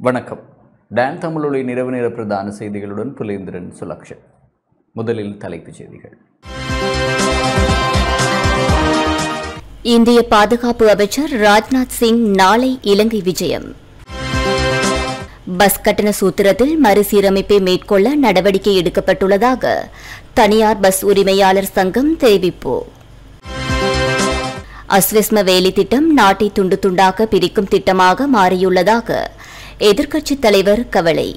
வணக்கம் டான் தமிழொலி நிறவு நேர பிரதான செய்திகளுடன் புலேந்திரன் சுலக்ஷன் முதலில் தலைப்புச் செய்திகள் இந்திய பாதுகாப்பு அமைச்சர் ராஜ்நாத் சிங் நாளை இலங்கை விஜயம் பஸ் கட்டண சூத்திரத்தில் மறுசீரமைப்பை மேற்கொள்ள நடவடிக்கை எடுக்கப்பட்டுள்ளதாக தனியார் பஸ் உரிமையாளர் சங்கம் தெரிவிப்பு அஸ்வஸ்ம வேலி திட்டம் நாட்டை துண்டு துண்டாக பிரிக்கும் திட்டமாக மாறியுள்ளதாக எதிர்க்கட்சித் தலைவர் கவலை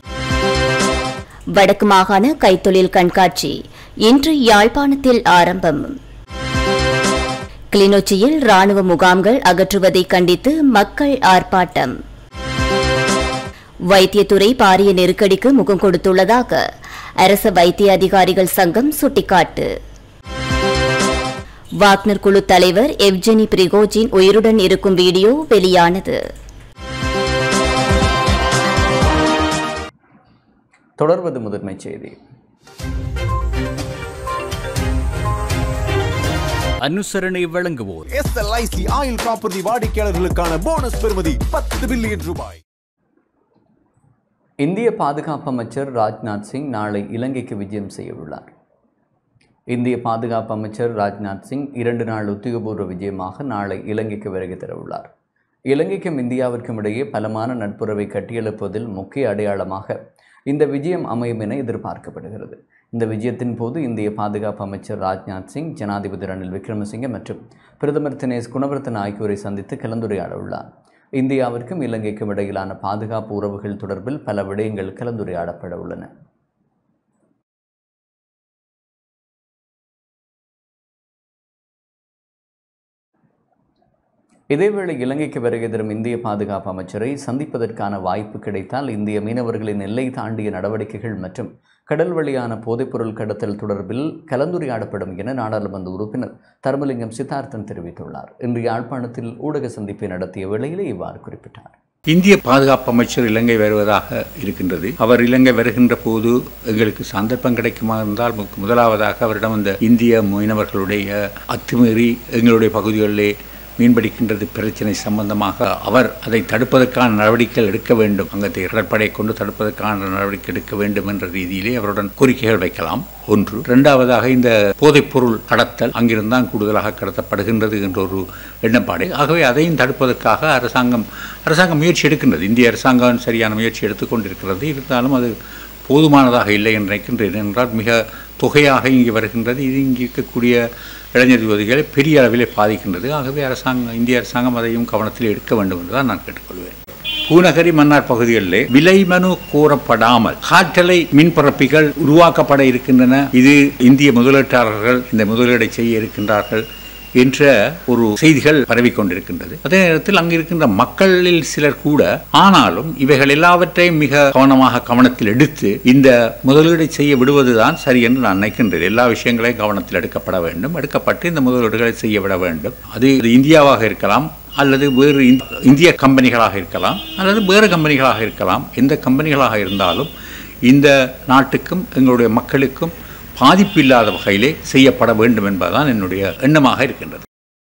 வடக்கு மாகாண கைத்தொழில் கண்காட்சி இன்று யாழ்ப்பாணத்தில் ஆரம்பம் கிளிநொச்சியில் ராணுவ முகாம்கள் அகற்றுவதை கண்டித்து மக்கள் ஆர்ப்பாட்டம் வைத்தியத்துறை பாரிய நெருக்கடிக்கு முகம் கொடுத்துள்ளதாக அரச வைத்திய அதிகாரிகள் சங்கம் சுட்டிக்காட்டு வாக்னர் குழு தலைவர் எவ்ஜெனி பிரிகோஜின் உயிருடன் இருக்கும் வீடியோ வெளியானது தொடர்வது முதன்மைச் செய்தி அனுசரணை வழங்குவோர் எஸ்எல்ஐசி ஆயில் ப்ராப்பர்ட்டி வாடிக்கையாளர்களுக்கான போனஸ் பெறுமதி பத்து பில்லியன் ரூபாய் இந்திய பாதுகாப்பு அமைச்சர் ராஜ்நாத் சிங் நாளை இலங்கைக்கு விஜயம் செய்யவுள்ளார் இந்திய பாதுகாப்பு அமைச்சர் ராஜ்நாத் சிங் இரண்டு நாள் உத்தியோகபூர்வ விஜயமாக நாளை இலங்கைக்கு வருகை தரவுள்ளார் இலங்கைக்கும் இந்தியாவிற்கும் இடையே பலமான நட்புறவை கட்டியெழுப்புவதில் முக்கிய அடையாளமாக இந்த விஜயம் அமையும் என எதிர்பார்க்கப்படுகிறது இந்த விஜயத்தின் போது இந்திய பாதுகாப்பு அமைச்சர் ராஜ்நாத் சிங் ஜனாதிபதி ரணில் விக்ரமசிங்கே மற்றும் பிரதமர் தினேஷ் குணவர்த்தன ஆகியோரை சந்தித்து கலந்துரையாட உள்ளார் இந்தியாவிற்கும் இலங்கைக்கும் இடையிலான பாதுகாப்பு உறவுகள் தொடர்பில் பல விடயங்கள் கலந்துரையாடப்பட உள்ளன இதேவேளை இலங்கைக்கு வருகை தரும் இந்திய பாதுகாப்பு அமைச்சரை சந்திப்பதற்கான வாய்ப்பு கிடைத்தால் இந்திய மீனவர்களின் எல்லை தாண்டிய நடவடிக்கைகள் மற்றும் கடல் வழியான போதைப்பொருள் கடத்தல் தொடர்பில் கலந்துரையாடப்படும் என நாடாளுமன்ற உறுப்பினர் தர்மலிங்கம் சித்தார்த்தன் தெரிவித்துள்ளார் இன்று யாழ்ப்பாணத்தில் ஊடக சந்திப்பை நடத்திய வேளையிலே இவ்வாறு குறிப்பிட்டார் இந்திய பாதுகாப்பு அமைச்சர் இலங்கை வருவதாக இருக்கின்றது அவர் இலங்கை வருகின்ற போது எங்களுக்கு சந்தர்ப்பம் கிடைக்குமா இருந்தால் மு- முதலாவதாக அவரிடம் அந்த இந்திய மீனவர்களுடைய அத்துமீறி எங்களுடைய பகுதிகளிலே மீன்பிடிக்கின்றது பிரச்சனை சம்பந்தமாக அவர் அதை தடுப்பதற்கான நடவடிக்கைகள் எடுக்க வேண்டும் அங்கத்தை கடற்படை கொண்டு தடுப்பதற்கான நடவடிக்கை எடுக்க வேண்டும் என்ற ரீதியிலே அவருடன் கோரிக்கைகள் வைக்கலாம் ஒன்று இரண்டாவதாக இந்த போதைப்பொருள் கடத்தல் அங்கிருந்தான் கூடுதலாக கடத்தப்படுகின்றது என்ற ஒரு எண்ணப்பாடு ஆகவே அதையும் தடுப்பதற்காக அரசாங்கம் அரசாங்கம் முயற்சி எடுக்கின்றது இந்திய அரசாங்கம் சரியான முயற்சி எடுத்துக்கொண்டிருக்கிறது இருந்தாலும் அது போதுமானதாக இல்லை என்று நினைக்கின்றேன் என்றால் மிக தொகையாக இங்கே வருகின்றது இது இங்கே இருக்கக்கூடிய இளைஞர் யுவதிகளை பெரிய அளவிலே பாதிக்கின்றது ஆகவே அரசாங்கம் இந்திய அரசாங்கம் அதையும் கவனத்தில் எடுக்க வேண்டும் என்று தான் நான் கேட்டுக்கொள்வேன் பூநகரி மன்னார் பகுதிகளிலே விலை மனு கோரப்படாமல் காற்றலை மின்பரப்பிகள் உருவாக்கப்பட இருக்கின்றன இது இந்திய முதலீட்டாளர்கள் இந்த முதலீடை செய்ய இருக்கின்றார்கள் என்ற ஒரு செய்திகள் பரவிக்கொண்டிருக்கின்றது அதே நேரத்தில் அங்கு இருக்கின்ற மக்களில் சிலர் கூட ஆனாலும் இவைகள் எல்லாவற்றையும் மிக கவனமாக கவனத்தில் எடுத்து இந்த முதலீடை செய்ய விடுவதுதான் சரி என்று நான் நினைக்கின்றேன் எல்லா விஷயங்களையும் கவனத்தில் எடுக்கப்பட வேண்டும் எடுக்கப்பட்டு இந்த முதலீடுகளை செய்ய விட வேண்டும் அது இது இந்தியாவாக இருக்கலாம் அல்லது வேறு இந்- இந்திய கம்பெனிகளாக இருக்கலாம் அல்லது வேறு கம்பெனிகளாக இருக்கலாம் எந்த கம்பெனிகளாக இருந்தாலும் இந்த நாட்டுக்கும் எங்களுடைய மக்களுக்கும் பாதிப்பு இல்லாத வகையிலே செய்யப்பட வேண்டும் என்பதுதான் என்னுடைய எண்ணமாக இருக்கின்றது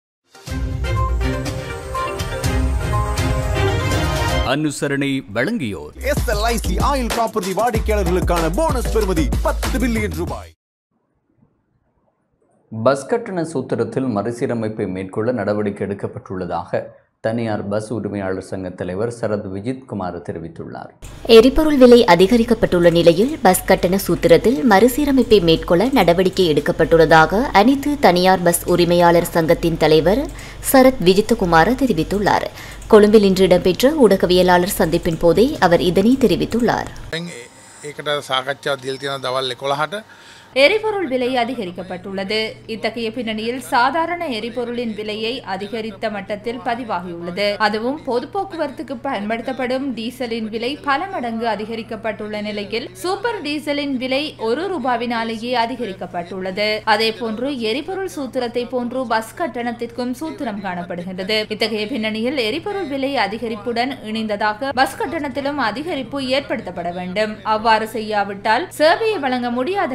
அனுசரணை வழங்கியோர் எஸ்எல்ஐசி ஆயில் ப்ராப்பர்ட்டி வாடிக்கையாளர்களுக்கான போனஸ் பெறுமதி பத்து பில்லியன் ரூபாய் பஸ் கட்டண சூத்திரத்தில் மறுசீரமைப்பை மேற்கொள்ள நடவடிக்கை எடுக்கப்பட்டுள்ளதாக தனியார் பஸ் உரிமையாளர் சங்க தலைவர் சரத் விஜித் குமார் தெரிவித்துள்ளார் எரிபொருள் விலை அதிகரிக்கப்பட்டுள்ள நிலையில் பஸ் கட்டண சூத்திரத்தில் மறுசீரமைப்பை மேற்கொள்ள நடவடிக்கை எடுக்கப்பட்டுள்ளதாக அனைத்து தனியார் பஸ் உரிமையாளர் சங்கத்தின் தலைவர் சரத் விஜித்தகுமார தெரிவித்துள்ளார் கொழும்பில் இன்று இடம்பெற்ற ஊடகவியலாளர் சந்திப்பின் போதே அவர் இதனை தெரிவித்துள்ளார் දැන් ඒකට සාකච්ඡාව දිල් තියෙන දවල් එකොළහට எரிபொருள் விலை அதிகரிக்கப்பட்டுள்ளது இத்தகைய பின்னணியில் சாதாரண எரிபொருளின் விலையை அதிகரித்த மட்டத்தில் பதிவாகியுள்ளது அதுவும் பொது போக்குவரத்துக்கு பயன்படுத்தப்படும் டீசலின் விலை பல மடங்கு அதிகரிக்கப்பட்டுள்ள நிலையில் சூப்பர் டீசலின் விலை ஒரு ரூபாவினாலேயே அதிகரிக்கப்பட்டுள்ளது அதே போன்று எரிபொருள் சூத்திரத்தை போன்று பஸ் கட்டணத்திற்கும் சூத்திரம் காணப்படுகின்றது இத்தகைய பின்னணியில் எரிபொருள் விலை அதிகரிப்புடன் இணைந்ததாக பஸ் கட்டணத்திலும் அதிகரிப்பு ஏற்படுத்தப்பட வேண்டும் அவ்வாறு செய்யாவிட்டால் சேவையை வழங்க முடியாத நிலைப்பாடு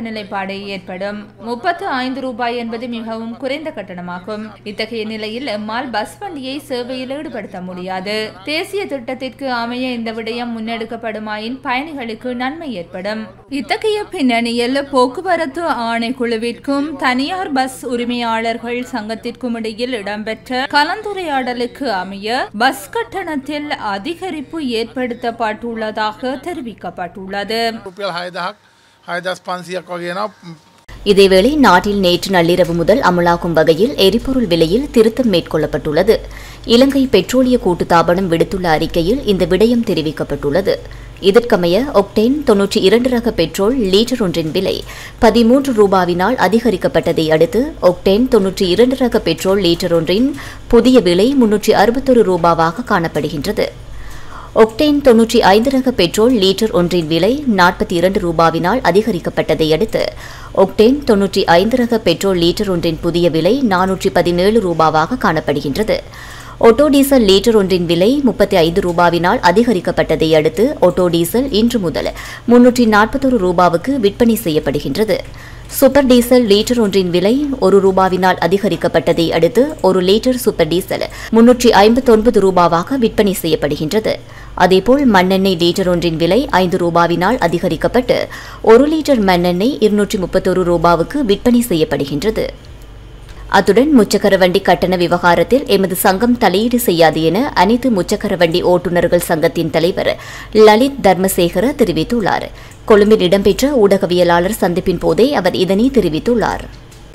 தட்டுப்பாடு ஏற்படும் முப்பத்து ஐந்து ரூபாய் என்பது மிகவும் குறைந்த கட்டணமாகும் இத்தகைய நிலையில் எம்மால் பஸ் வண்டியை சேவையில் ஈடுபடுத்த முடியாது தேசிய திட்டத்திற்கு அமைய இந்த விடயம் முன்னெடுக்கப்படுமாயின் பயணிகளுக்கு நன்மை ஏற்படும் இத்தகைய பின்னணியில் போக்குவரத்து ஆணைக்குழுவிற்கும் தனியார் பஸ் உரிமையாளர்கள் சங்கத்திற்கும் இடையில் இடம்பெற்ற கலந்துரையாடலுக்கு அமைய பஸ் கட்டணத்தில் அதிகரிப்பு ஏற்படுத்தப்பட்டுள்ளதாக தெரிவிக்கப்பட்டுள்ளது රුපියල් හයදහක් හයදස් පන්සියක් වගේන இதேவேளை நாட்டில் நேற்று நள்ளிரவு முதல் அமலாக்கும் வகையில் எரிபொருள் விலையில் திருத்தம் மேற்கொள்ளப்பட்டுள்ளது இலங்கை பெட்ரோலிய கூட்டுத்தாபனம் விடுத்துள்ள அறிக்கையில் இந்த விடயம் தெரிவிக்கப்பட்டுள்ளது இதற்கமைய ஒக்டேன் தொன்னூற்றி இரண்டு ரக பெட்ரோல் லீட்டர் ஒன்றின் விலை பதிமூன்று ரூபாவினால் அதிகரிக்கப்பட்டதை அடுத்து ஒக்டேன் தொன்னூற்றி இரண்டு ரக பெட்ரோல் லீட்டர் ஒன்றின் புதிய விலை முன்னூற்றி அறுபத்தொரு ரூபாவாக காணப்படுகின்றது ஒக்டேன் தொன்னூற்றி ஐந்து ரக பெட்ரோல் லீட்டர் ஒன்றின் விலை நாற்பத்தி இரண்டு ரூபாவினால் அதிகரிக்கப்பட்டதை அடுத்து ஒக்டேன் தொன்னூற்றி ஐந்து ரக பெட்ரோல் லீட்டர் ஒன்றின் புதிய விலை நானூற்றி பதினேழு ரூபாவாக காணப்படுகின்றது ஒட்டோ டீசல் லீட்டர் ஒன்றின் விலை முப்பத்தி ஐந்து ரூபாவினால் அதிகரிக்கப்பட்டதை அடுத்து ஒட்டோ டீசல் இன்று முதல் முன்னூற்றி நாற்பத்தொரு ரூபாவுக்கு விற்பனை செய்யப்படுகின்றது சூப்பர் டீசல் லீட்டர் ஒன்றின் விலை ஒரு ரூபாவினால் அதிகரிக்கப்பட்டதை அடுத்து ஒரு லிட்டர் சூப்பர் டீசல் முன்னூற்றி ஐம்பத்தொன்பது ரூபாவாக விற்பனை செய்யப்படுகின்றது அதேபோல் மண்ணெண்ணெய் லீட்டர் ஒன்றின் விலை ஐந்து ரூபாவினால் அதிகரிக்கப்பட்டு ஒரு லிட்டர் மண்ணெண்ணெய் இருநூற்றி முப்பத்தொரு ரூபாவுக்கு விற்பனை செய்யப்படுகின்றது அத்துடன் முச்சக்கர வண்டி கட்டண விவகாரத்தில் எமது சங்கம் தலையீடு செய்யாது என அனைத்து முச்சக்கர வண்டி ஓட்டுநர்கள் சங்கத்தின் தலைவர் லலித் தர்மசேகர தெரிவித்துள்ளார் கொழும்பில் இடம்பெற்ற ஊடகவியலாளர் சந்திப்பின் போதே அவர் இதனை தெரிவித்துள்ளார்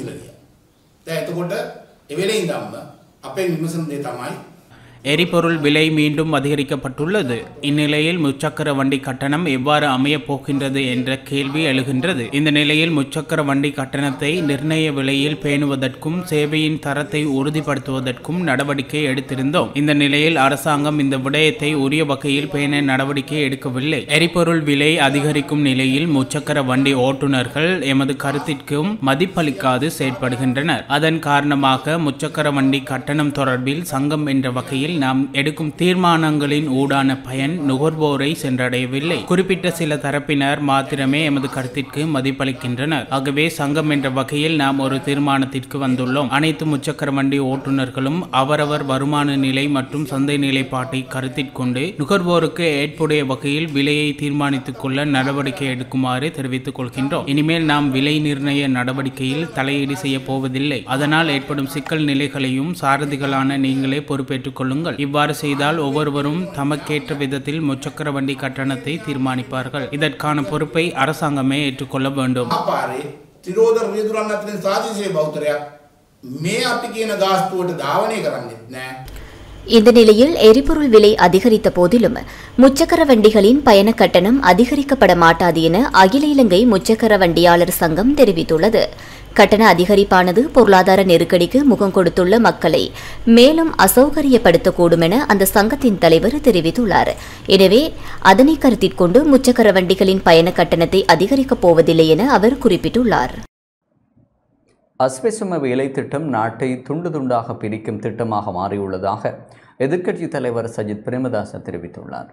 දැන් එතකොට එවෙලේ ඉඳම්ම අපෙන් විමසන දේ තමයි எரிபொருள் விலை மீண்டும் அதிகரிக்கப்பட்டுள்ளது இந்நிலையில் முச்சக்கர வண்டி கட்டணம் எவ்வாறு அமையப் போகின்றது என்ற கேள்வி எழுகின்றது இந்த நிலையில் முச்சக்கர வண்டி கட்டணத்தை நிர்ணய விலையில் பேணுவதற்கும் சேவையின் தரத்தை உறுதிப்படுத்துவதற்கும் நடவடிக்கை எடுத்திருந்தோம் இந்த நிலையில் அரசாங்கம் இந்த விடயத்தை உரிய வகையில் பேண நடவடிக்கை எடுக்கவில்லை எரிபொருள் விலை அதிகரிக்கும் நிலையில் முச்சக்கர வண்டி ஓட்டுநர்கள் எமது கருத்திற்கும் மதிப்பளிக்காது செயற்படுகின்றனர் அதன் காரணமாக முச்சக்கர வண்டி கட்டணம் தொடர்பில் சங்கம் என்ற வகையில் நாம் எடுக்கும் தீர்மானங்களின் ஊடான பயன் நுகர்வோரை சென்றடையவில்லை குறிப்பிட்ட சில தரப்பினர் மாத்திரமே எமது கருத்திற்கு மதிப்பளிக்கின்றனர் ஆகவே சங்கம் என்ற வகையில் நாம் ஒரு தீர்மானத்திற்கு வந்துள்ளோம் அனைத்து முச்சக்கர வண்டி ஓட்டுநர்களும் அவரவர் வருமான நிலை மற்றும் சந்தை நிலைப்பாட்டை கருத்தில் கொண்டு நுகர்வோருக்கு ஏற்புடைய வகையில் விலையை தீர்மானித்துக் கொள்ள நடவடிக்கை எடுக்குமாறு தெரிவித்துக் கொள்கின்றோம் இனிமேல் நாம் விலை நிர்ணய நடவடிக்கையில் தலையீடு செய்ய போவதில்லை அதனால் ஏற்படும் சிக்கல் நிலைகளையும் சாரதிகளான நீங்களே பொறுப்பேற்றுக் கொள்ளுங்கள் இவ்வாறு செய்தால் ஒவ்வொருவரும் தமக்கேற்ற விதத்தில் முச்சக்கர வண்டி கட்டணத்தை தீர்மானிப்பார்கள் இதற்கான பொறுப்பை அரசாங்கமே ஏற்றுக்கொள்ள வேண்டும் ආපාරේ තිරෝධ රියදුරන් අතරින් සාධිශය බෞතරයක් මේ අපි කියන ගාස්තුවට ධාවනය කරන්නෙත් නෑ இந்த நிலையில் எரிபொருள் விலை அதிகரித்த போதிலும் முச்சக்கர வண்டிகளின் பயண கட்டணம் அதிகரிக்கப்பட மாட்டாது என அகில இலங்கை முச்சக்கர வண்டியாளர் சங்கம் தெரிவித்துள்ளது கட்டண அதிகரிப்பானது பொருளாதார நெருக்கடிக்கு முகம் கொடுத்துள்ள மக்களை மேலும் அசௌகரியப்படுத்தக்கூடும் என அந்த சங்கத்தின் தலைவர் தெரிவித்துள்ளார் எனவே அதனை கருத்தில் கொண்டு முச்சக்கர வண்டிகளின் பயண கட்டணத்தை அதிகரிக்கப் போவதில்லை என அவர் குறிப்பிட்டுள்ளார் அஸ்வசும வேலை திட்டம் நாட்டை துண்டு துண்டாக பிரிக்கும் திட்டமாக மாறியுள்ளதாக எதிர்க்கட்சித் தலைவர் சஜித் பிரேமதாச தெரிவித்துள்ளார்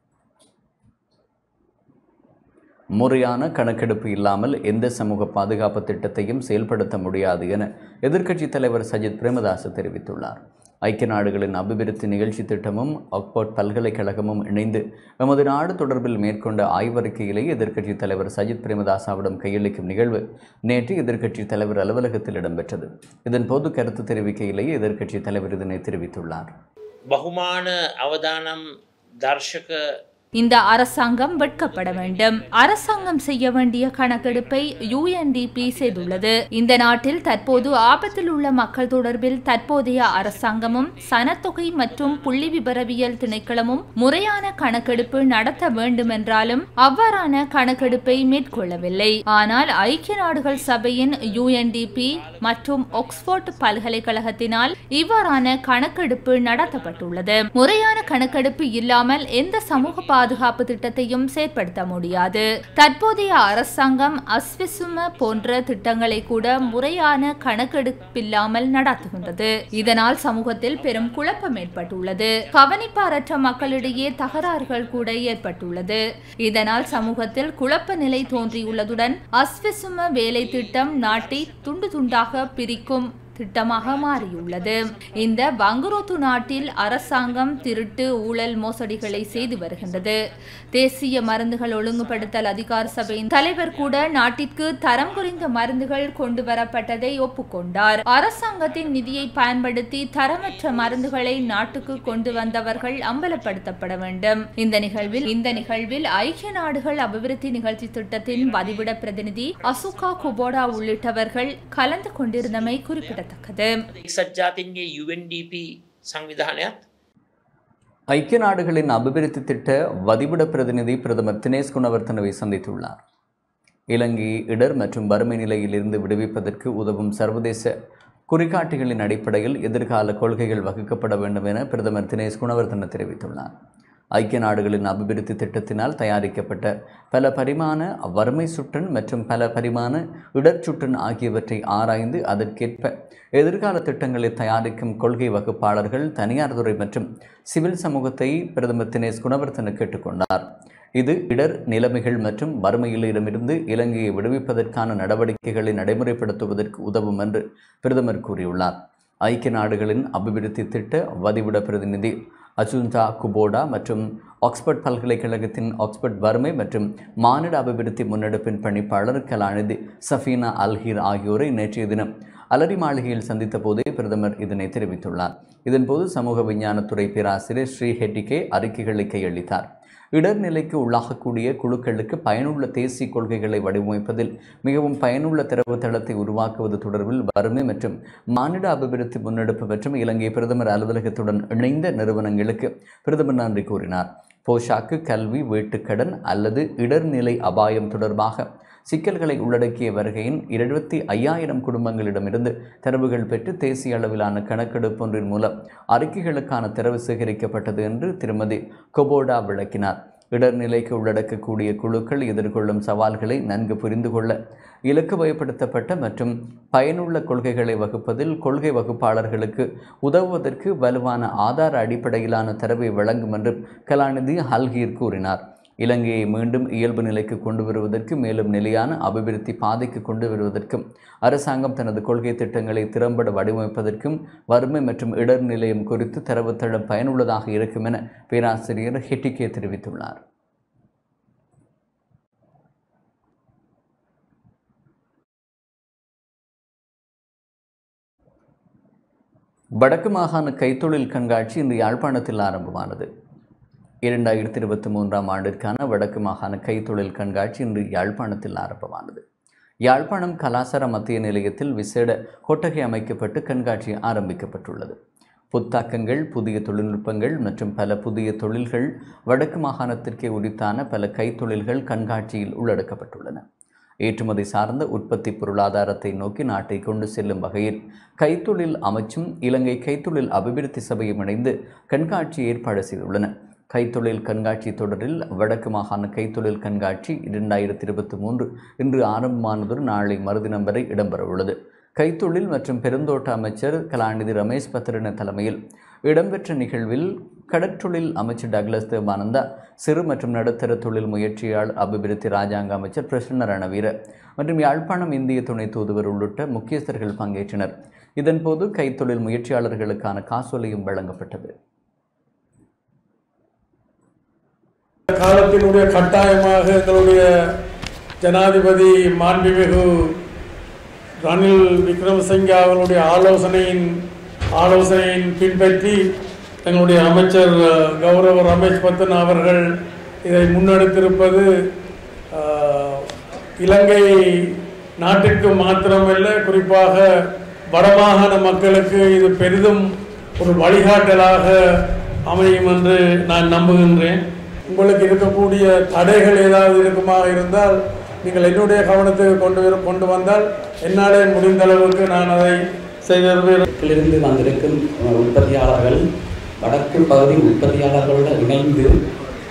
முறையான கணக்கெடுப்பு இல்லாமல் எந்த சமூக பாதுகாப்பு திட்டத்தையும் செயல்படுத்த முடியாது என எதிர்க்கட்சித் தலைவர் சஜித் பிரேமதாச தெரிவித்துள்ளார் ஐக்கிய நாடுகளின் அபிவிருத்தி நிகழ்ச்சி திட்டமும் ஆக்ஸ்போர்ட் பல்கலைக்கழகமும் இணைந்து நமது நாடு தொடர்பில் மேற்கொண்ட ஆய்வறிக்கையிலே எதிர்க்கட்சித் தலைவர் சஜித் பிரேமதாசாவிடம் கையளிக்கும் நிகழ்வு நேற்று எதிர்க்கட்சித் தலைவர் அலுவலகத்தில் இடம்பெற்றது இதன்போது கருத்து தெரிவிக்கையிலேயே எதிர்க்கட்சித் தலைவர் இதனை தெரிவித்துள்ளார் බහුමාන අවදානම් දර්ශක இந்த அரசாங்கம் வெட்கப்பட வேண்டும் அரசாங்கம் செய்ய வேண்டிய கணக்கெடுப்பை யுஎன்டிபி செய்துள்ளது இந்த நாட்டில் தற்போது ஆபத்தில் உள்ள மக்கள் தொடர்பில் தற்போதைய அரசாங்கமும் சனத்தொகை மற்றும் புள்ளி விபரவியல் திணைக்களமும் முறையான கணக்கெடுப்பு நடத்த வேண்டுமென்றாலும் அவ்வாறான கணக்கெடுப்பை மேற்கொள்ளவில்லை ஆனால் ஐக்கிய நாடுகள் சபையின் யுஎன்டிபி மற்றும் ஆக்ஸ்போர்ட் பல்கலைக்கழகத்தினால் இவ்வாறான கணக்கெடுப்பு நடத்தப்பட்டுள்ளது முறையான கணக்கெடுப்பு இல்லாமல் எந்த சமூக பாதுகாப்பு திட்டத்தையும் செயற்படுத்த முடியாது தற்போதைய அரசாங்கம் அஸ்விசும போன்ற திட்டங்களை கூட முறையான கணக்கெடுப்பில்லாமல் நடத்துகின்றது இதனால் சமூகத்தில் பெரும் குழப்பம் ஏற்பட்டுள்ளது கவனிப்பாரற்ற மக்களிடையே தகராறுகள் கூட ஏற்பட்டுள்ளது இதனால் சமூகத்தில் குழப்ப நிலை தோன்றியுள்ளதுடன் அஸ்விசும வேலை திட்டம் நாட்டை துண்டு துண்டாக பிரிக்கும் திட்டமாக மாறியுள்ளது இந்த வங்குரோத்து நாட்டில் அரசாங்கம் திருட்டு ஊழல் மோசடிகளை செய்து வருகின்றது தேசிய மருந்துகள் ஒழுங்குபடுத்தல் அதிகார சபையின் தலைவர் கூட நாட்டிற்கு தரம் குறைந்த மருந்துகள் கொண்டு வரப்பட்டதை ஒப்புக்கொண்டார் அரசாங்கத்தின் நிதியை பயன்படுத்தி தரமற்ற மருந்துகளை நாட்டுக்கு கொண்டு வந்தவர்கள் அம்பலப்படுத்தப்பட வேண்டும் இந்த நிகழ்வில் இந்த நிகழ்வில் ஐக்கிய நாடுகள் அபிவிருத்தி நிகழ்ச்சி திட்டத்தின் வதிவிட பிரதிநிதி அசுகா குபோடா உள்ளிட்டவர்கள் கலந்து கொண்டிருந்தமை குறிப்பிடத்தக்கது එක්සත් ජාතින්ගේ UNDP සංවිධානයත් ஐக்கிய நாடுகளின் அபிவிருத்தி திட்ட வதிவிட பிரதிநிதி பிரதமர் தினேஷ் குணவர்த்தனவை சந்தித்துள்ளார் இலங்கையை இடர் மற்றும் வறுமை நிலையிலிருந்து விடுவிப்பதற்கு உதவும் சர்வதேச குறிகாட்டிகளின் அடிப்படையில் எதிர்கால கொள்கைகள் வகுக்கப்பட வேண்டும் என பிரதமர் தினேஷ் குணவர்த்தன தெரிவித்துள்ளார் ஐக்கிய நாடுகளின் அபிவிருத்தி திட்டத்தினால் தயாரிக்கப்பட்ட பல பரிமாண வறுமை சுட்டன் மற்றும் பல பரிமாண இடர்ச்சுட்டன் ஆகியவற்றை ஆராய்ந்து அதற்கேற்ப எதிர்கால திட்டங்களை தயாரிக்கும் கொள்கை வகுப்பாளர்கள் தனியார் துறை மற்றும் சிவில் சமூகத்தை பிரதமர் தினேஷ் குணவர்த்தன கேட்டுக்கொண்டார் இது இடர் நிலைமைகள் மற்றும் வறுமையிலிடமிருந்து இலங்கையை விடுவிப்பதற்கான நடவடிக்கைகளை நடைமுறைப்படுத்துவதற்கு உதவும் என்று பிரதமர் கூறியுள்ளார் ஐக்கிய நாடுகளின் அபிவிருத்தி திட்ட வதிவிட பிரதிநிதி அஜுந்தா குபோடா மற்றும் ஆக்ஸ்போர்ட் பல்கலைக்கழகத்தின் ஆக்ஸ்போர்ட் வறுமை மற்றும் மானிட அபிவிருத்தி முன்னெடுப்பின் பணிப்பாளர் கலாநிதி சஃபீனா அல்ஹீர் ஆகியோரை நேற்றைய தினம் அலரி மாளிகையில் சந்தித்த போதே பிரதமர் இதனை தெரிவித்துள்ளார் இதன்போது சமூக விஞ்ஞானத்துறை பேராசிரியர் ஸ்ரீ ஹெட்டிகே அறிக்கைகளை கையளித்தார் இடர்நிலைக்கு உள்ளாகக்கூடிய குழுக்களுக்கு பயனுள்ள தேசிய கொள்கைகளை வடிவமைப்பதில் மிகவும் பயனுள்ள தரவுத்தளத்தை உருவாக்குவது தொடர்பில் வறுமை மற்றும் மானிட அபிவிருத்தி முன்னெடுப்பு மற்றும் இலங்கை பிரதமர் அலுவலகத்துடன் இணைந்த நிறுவனங்களுக்கு பிரதமர் நன்றி கூறினார் போஷாக்கு கல்வி வீட்டுக்கடன் அல்லது இடர்நிலை அபாயம் தொடர்பாக சிக்கல்களை உள்ளடக்கிய வருகையின் இருபத்தி ஐயாயிரம் குடும்பங்களிடமிருந்து தரவுகள் பெற்று தேசிய அளவிலான கணக்கெடுப்பு ஒன்றின் மூலம் அறிக்கைகளுக்கான தரவு சேகரிக்கப்பட்டது என்று திருமதி கொபோடா விளக்கினார் இடர்நிலைக்கு உள்ளடக்கக்கூடிய குழுக்கள் எதிர்கொள்ளும் சவால்களை நன்கு புரிந்து கொள்ள இலக்கு வயப்படுத்தப்பட்ட மற்றும் பயனுள்ள கொள்கைகளை வகுப்பதில் கொள்கை வகுப்பாளர்களுக்கு உதவுவதற்கு வலுவான ஆதார அடிப்படையிலான தரவை வழங்கும் என்றும் கலாநிதி ஹல்கீர் கூறினார் இலங்கையை மீண்டும் இயல்பு நிலைக்கு கொண்டு வருவதற்கு மேலும் நிலையான அபிவிருத்தி பாதைக்கு கொண்டு வருவதற்கும் அரசாங்கம் தனது கொள்கை திட்டங்களை திறம்பட வடிவமைப்பதற்கும் வறுமை மற்றும் இடர் நிலையம் குறித்து தரவுத்தளம் பயனுள்ளதாக இருக்கும் என பேராசிரியர் ஹெட்டிகே தெரிவித்துள்ளார் வடக்கு மாகாண கைத்தொழில் கண்காட்சி இன்று யாழ்ப்பாணத்தில் ஆரம்பமானது இரண்டாயிரத்தி இருபத்தி மூன்றாம் ஆண்டிற்கான வடக்கு மாகாண கைத்தொழில் கண்காட்சி இன்று யாழ்ப்பாணத்தில் ஆரம்பமானது யாழ்ப்பாணம் கலாசார மத்திய நிலையத்தில் விசேட கொட்டகை அமைக்கப்பட்டு கண்காட்சி ஆரம்பிக்கப்பட்டுள்ளது புத்தாக்கங்கள் புதிய தொழில்நுட்பங்கள் மற்றும் பல புதிய தொழில்கள் வடக்கு மாகாணத்திற்கே உரித்தான பல கைத்தொழில்கள் கண்காட்சியில் உள்ளடக்கப்பட்டுள்ளன ஏற்றுமதி சார்ந்த உற்பத்தி பொருளாதாரத்தை நோக்கி நாட்டை கொண்டு செல்லும் வகையில் கைத்தொழில் அமைச்சும் இலங்கை கைத்தொழில் அபிவிருத்தி சபையும் இணைந்து கண்காட்சி ஏற்பாடு செய்துள்ளன கைத்தொழில் கண்காட்சி தொடரில் வடக்கு மாகாண கைத்தொழில் கண்காட்சி இரண்டாயிரத்தி இருபத்தி மூன்று இன்று ஆரம்பமானதொரு நாளை மறுதினம் வரை இடம்பெறவுள்ளது கைத்தொழில் மற்றும் பெருந்தோட்ட அமைச்சர் கலாநிதி ரமேஷ் பத்ரன தலைமையில் இடம்பெற்ற நிகழ்வில் கடற்றொழில் அமைச்சர் டக்ளஸ் தேவானந்தா சிறு மற்றும் நடுத்தர தொழில் முயற்சியாளர் அபிவிருத்தி ராஜாங்க அமைச்சர் பிரசன்ன ரணவீர மற்றும் யாழ்ப்பாணம் இந்திய துணை தூதுவர் உள்ளிட்ட முக்கியஸ்தர்கள் பங்கேற்றனர் இதன்போது கைத்தொழில் முயற்சியாளர்களுக்கான காசோலையும் வழங்கப்பட்டது காலத்தினுடைய கட்டாயமாக எங்களுடைய ஜனாதிபதி மாண்புமிகு ரணில் விக்ரமசிங்கே அவர்களுடைய ஆலோசனையின் ஆலோசனையின் பின்பற்றி எங்களுடைய அமைச்சர் அஹ், கௌரவ ரமேஷ் பத்தன் அவர்கள் இதை முன்னெடுத்திருப்பது அஹ், இலங்கை நாட்டிற்கு மாத்திரமல்ல குறிப்பாக வடமாகாண மக்களுக்கு இது பெரிதும் ஒரு வழிகாட்டலாக அமையும் என்று நான் நம்புகின்றேன் உங்களுக்கு இருக்கக்கூடிய தடைகள் ஏதாவது இருக்குமா இருந்தால் நீங்கள் என்னுடைய கவனத்துக்கு கொண்டு வர கொண்டு வந்தால் என்னாலே முடிந்த அளவுக்கு நான் அதை செய்திருவேன் இருந்து வந்திருக்கும் அஹ், உற்பத்தியாளர்கள் வடக்கு பகுதி உற்பத்தியாளர்களுடன் இணைந்து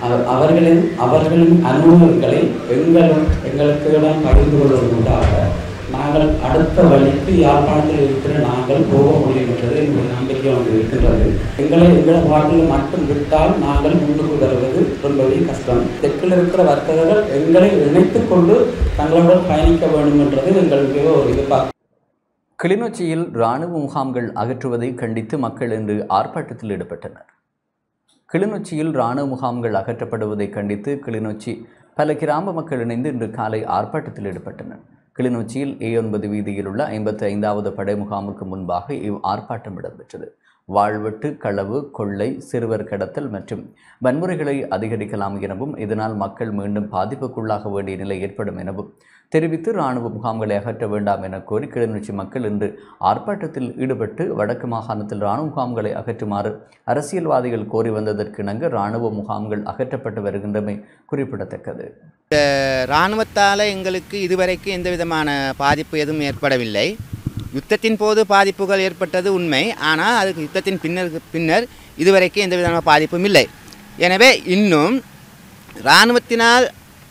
அவ- அவர்களின் அவர்களின் அனுபவங்களை எங்கள் எங்களுக்கிடம் பகிர்ந்து கொள்வதற்காக நாங்கள் அடுத்த வழிக்கு யாழ்ப்பாணத்தில் இருக்கிற நாங்கள் போக முடியும் என்றது எங்களுடைய நம்பிக்கை ஒன்று இருக்கின்றது எங்களை எங்கள் பாட்டில் மட்டும் விட்டால் நாங்கள் முன்னுக்கு வருவது ரொம்பவே கஷ்டம் தெற்கில் இருக்கிற வர்த்தகர்கள் எங்களை இணைத்துக் கொண்டு தங்களுடன் பயணிக்க வேண்டும் என்றது எங்களுக்கு ஒரு எதிர்பார்ப்பு கிளிநொச்சியில் இராணுவ முகாம்கள் அகற்றுவதை கண்டித்து மக்கள் இன்று ஆர்ப்பாட்டத்தில் ஈடுபட்டனர் கிளிநொச்சியில் இராணுவ முகாம்கள் அகற்றப்படுவதை கண்டித்து கிளிநொச்சி பல கிராம மக்கள் இணைந்து இன்று காலை ஆர்ப்பாட்டத்தில் ஈடுபட்டனர் கிளிநொச்சியில் ஏ ஒன்பது வீதியில் உள்ள ஐம்பத்தி ஐந்தாவது படை முகாமுக்கு முன்பாக இவ் ஆர்ப்பாட்டம் இடம்பெற்றது வாழ்வெட்டு களவு கொள்ளை சிறுவர் கடத்தல் மற்றும் வன்முறைகளை அதிகரிக்கலாம் எனவும் இதனால் மக்கள் மீண்டும் பாதிப்புக்குள்ளாக வேண்டிய நிலை ஏற்படும் எனவும் தெரிவித்து இராணுவ முகாம்களை அகற்ற வேண்டாம் என கோரி கிளிநொச்சி மக்கள் இன்று ஆர்ப்பாட்டத்தில் ஈடுபட்டு வடக்கு மாகாணத்தில் இராணுவ முகாம்களை அகற்றுமாறு அரசியல்வாதிகள் கோரி வந்ததற்கு இணங்க இராணுவ முகாம்கள் அகற்றப்பட்டு வருகின்றமை குறிப்பிடத்தக்கது இந்த இராணுவத்தால் எங்களுக்கு இதுவரைக்கும் எந்த விதமான பாதிப்பு எதுவும் ஏற்படவில்லை யுத்தத்தின் போது பாதிப்புகள் ஏற்பட்டது உண்மை ஆனால் அதுக்கு யுத்தத்தின் பின்னர் பின்னர் இதுவரைக்கும் எந்த விதமான பாதிப்பும் இல்லை எனவே இன்னும் இராணுவத்தினால்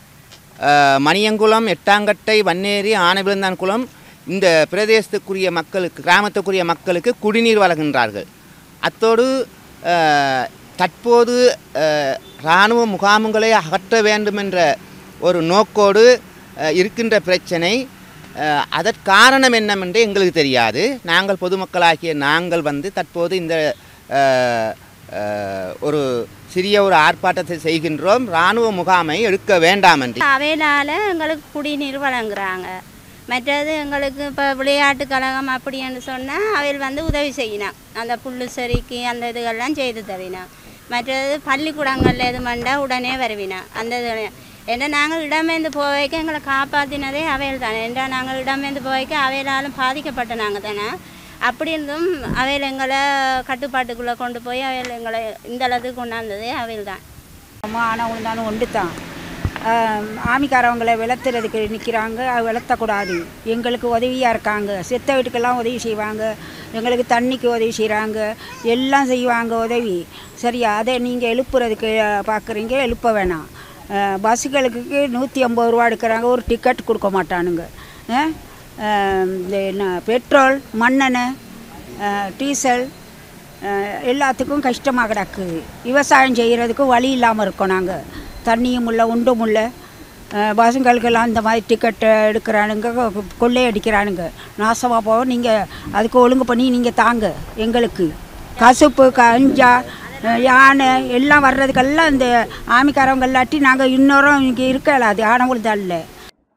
அஹ், மணியங்குளம் எட்டாங்கட்டை வன்னேரி ஆனவிழுந்தான்குளம் இந்த பிரதேசத்துக்குரிய மக்களுக்கு கிராமத்துக்குரிய மக்களுக்கு குடிநீர் வழங்குகின்றார்கள் அத்தோடு அஹ், தற்போது அஹ், இராணுவ முகாம்களை அகற்ற வேண்டும் என்ற ஒரு நோக்கோடு அஹ், இருக்கின்ற பிரச்சனை அஹ், அதற்காரணம் என்னவென்று எங்களுக்கு தெரியாது நாங்கள் பொதுமக்களாகிய நாங்கள் வந்து தற்போது இந்த அஹ், அஹ், ஒரு சிறிய ஒரு ஆர்ப்பாட்டத்தை செய்கின்றோம் இராணுவ முகாமை எடுக்க வேண்டாம் என்று அவையினால் எங்களுக்கு குடிநீர் வழங்குறாங்க மற்றது எங்களுக்கு இப்போ விளையாட்டு கழகம் அப்படின்னு சொன்னால் அவையில் வந்து உதவி செய்யணும் அந்த புல்லு செரிக்கு அந்த இதுகள்லாம் செய்து தவினா மற்றது பள்ளிக்கூடங்களில் எது மண்டா உடனே வருவினா அந்த இது ஏன்னா நாங்கள் இடமேந்து போவைக்க எங்களை காப்பாற்றினதே அவையில் தானே ஏன்னா நாங்கள் இடமேந்து போவைக்க அவையிலாலும் பாதிக்கப்பட்ட நாங்கள் தானே அப்படி இருந்தும் அவையில் எங்களை கட்டுப்பாட்டுக்குள்ளே கொண்டு போய் அவையில் எங்களை இந்த அளவுக்கு கொண்டாந்ததே அவையில் தான் ஆனவங்க தானே ஒன்று தான் ஆமிக்காரவங்களை விளத்துறதுக்கு நிற்கிறாங்க விளத்தக்கூடாது எங்களுக்கு உதவியாக இருக்காங்க செத்த வீட்டுக்கெல்லாம் உதவி செய்வாங்க எங்களுக்கு தண்ணிக்கு உதவி செய்கிறாங்க எல்லாம் செய்வாங்க உதவி சரியா அதை நீங்கள் எழுப்புறதுக்கு பார்க்குறீங்க எழுப்ப வேணாம் அஹ், பஸ்ஸுகளுக்கு நூற்றி ஐம்பது ரூபா எடுக்கிறாங்க ஒரு டிக்கெட் கொடுக்க மாட்டானுங்க அஹ், அஹ், இந்த என்ன பெட்ரோல் மண்ணெண்ணெய் அஹ், டீசல் அஹ், எல்லாத்துக்கும் கஷ்டமாக கிடக்குது விவசாயம் செய்கிறதுக்கு வழி இல்லாமல் இருக்கோம் நாங்கள் தண்ணியும் இல்லை உண்டும் இல்லை பசங்களுக்கெல்லாம் இந்த மாதிரி டிக்கெட்டு எடுக்கிறானுங்க கொ- கொள்ளையடிக்கிறானுங்க நாசமாக போக நீங்கள் அதுக்கு ஒழுங்கு பண்ணி நீங்கள் தாங்க எங்களுக்கு கசுப்பு கஞ்சா அஹ், யானை எல்லாம் வர்றதுக்கெல்லாம் இந்த ஆமிக்காரவங்க இல்லாட்டி நாங்கள் இன்னொரும் இங்கே இருக்கல அது ஆனவங்களுக்கு தான் இல்லை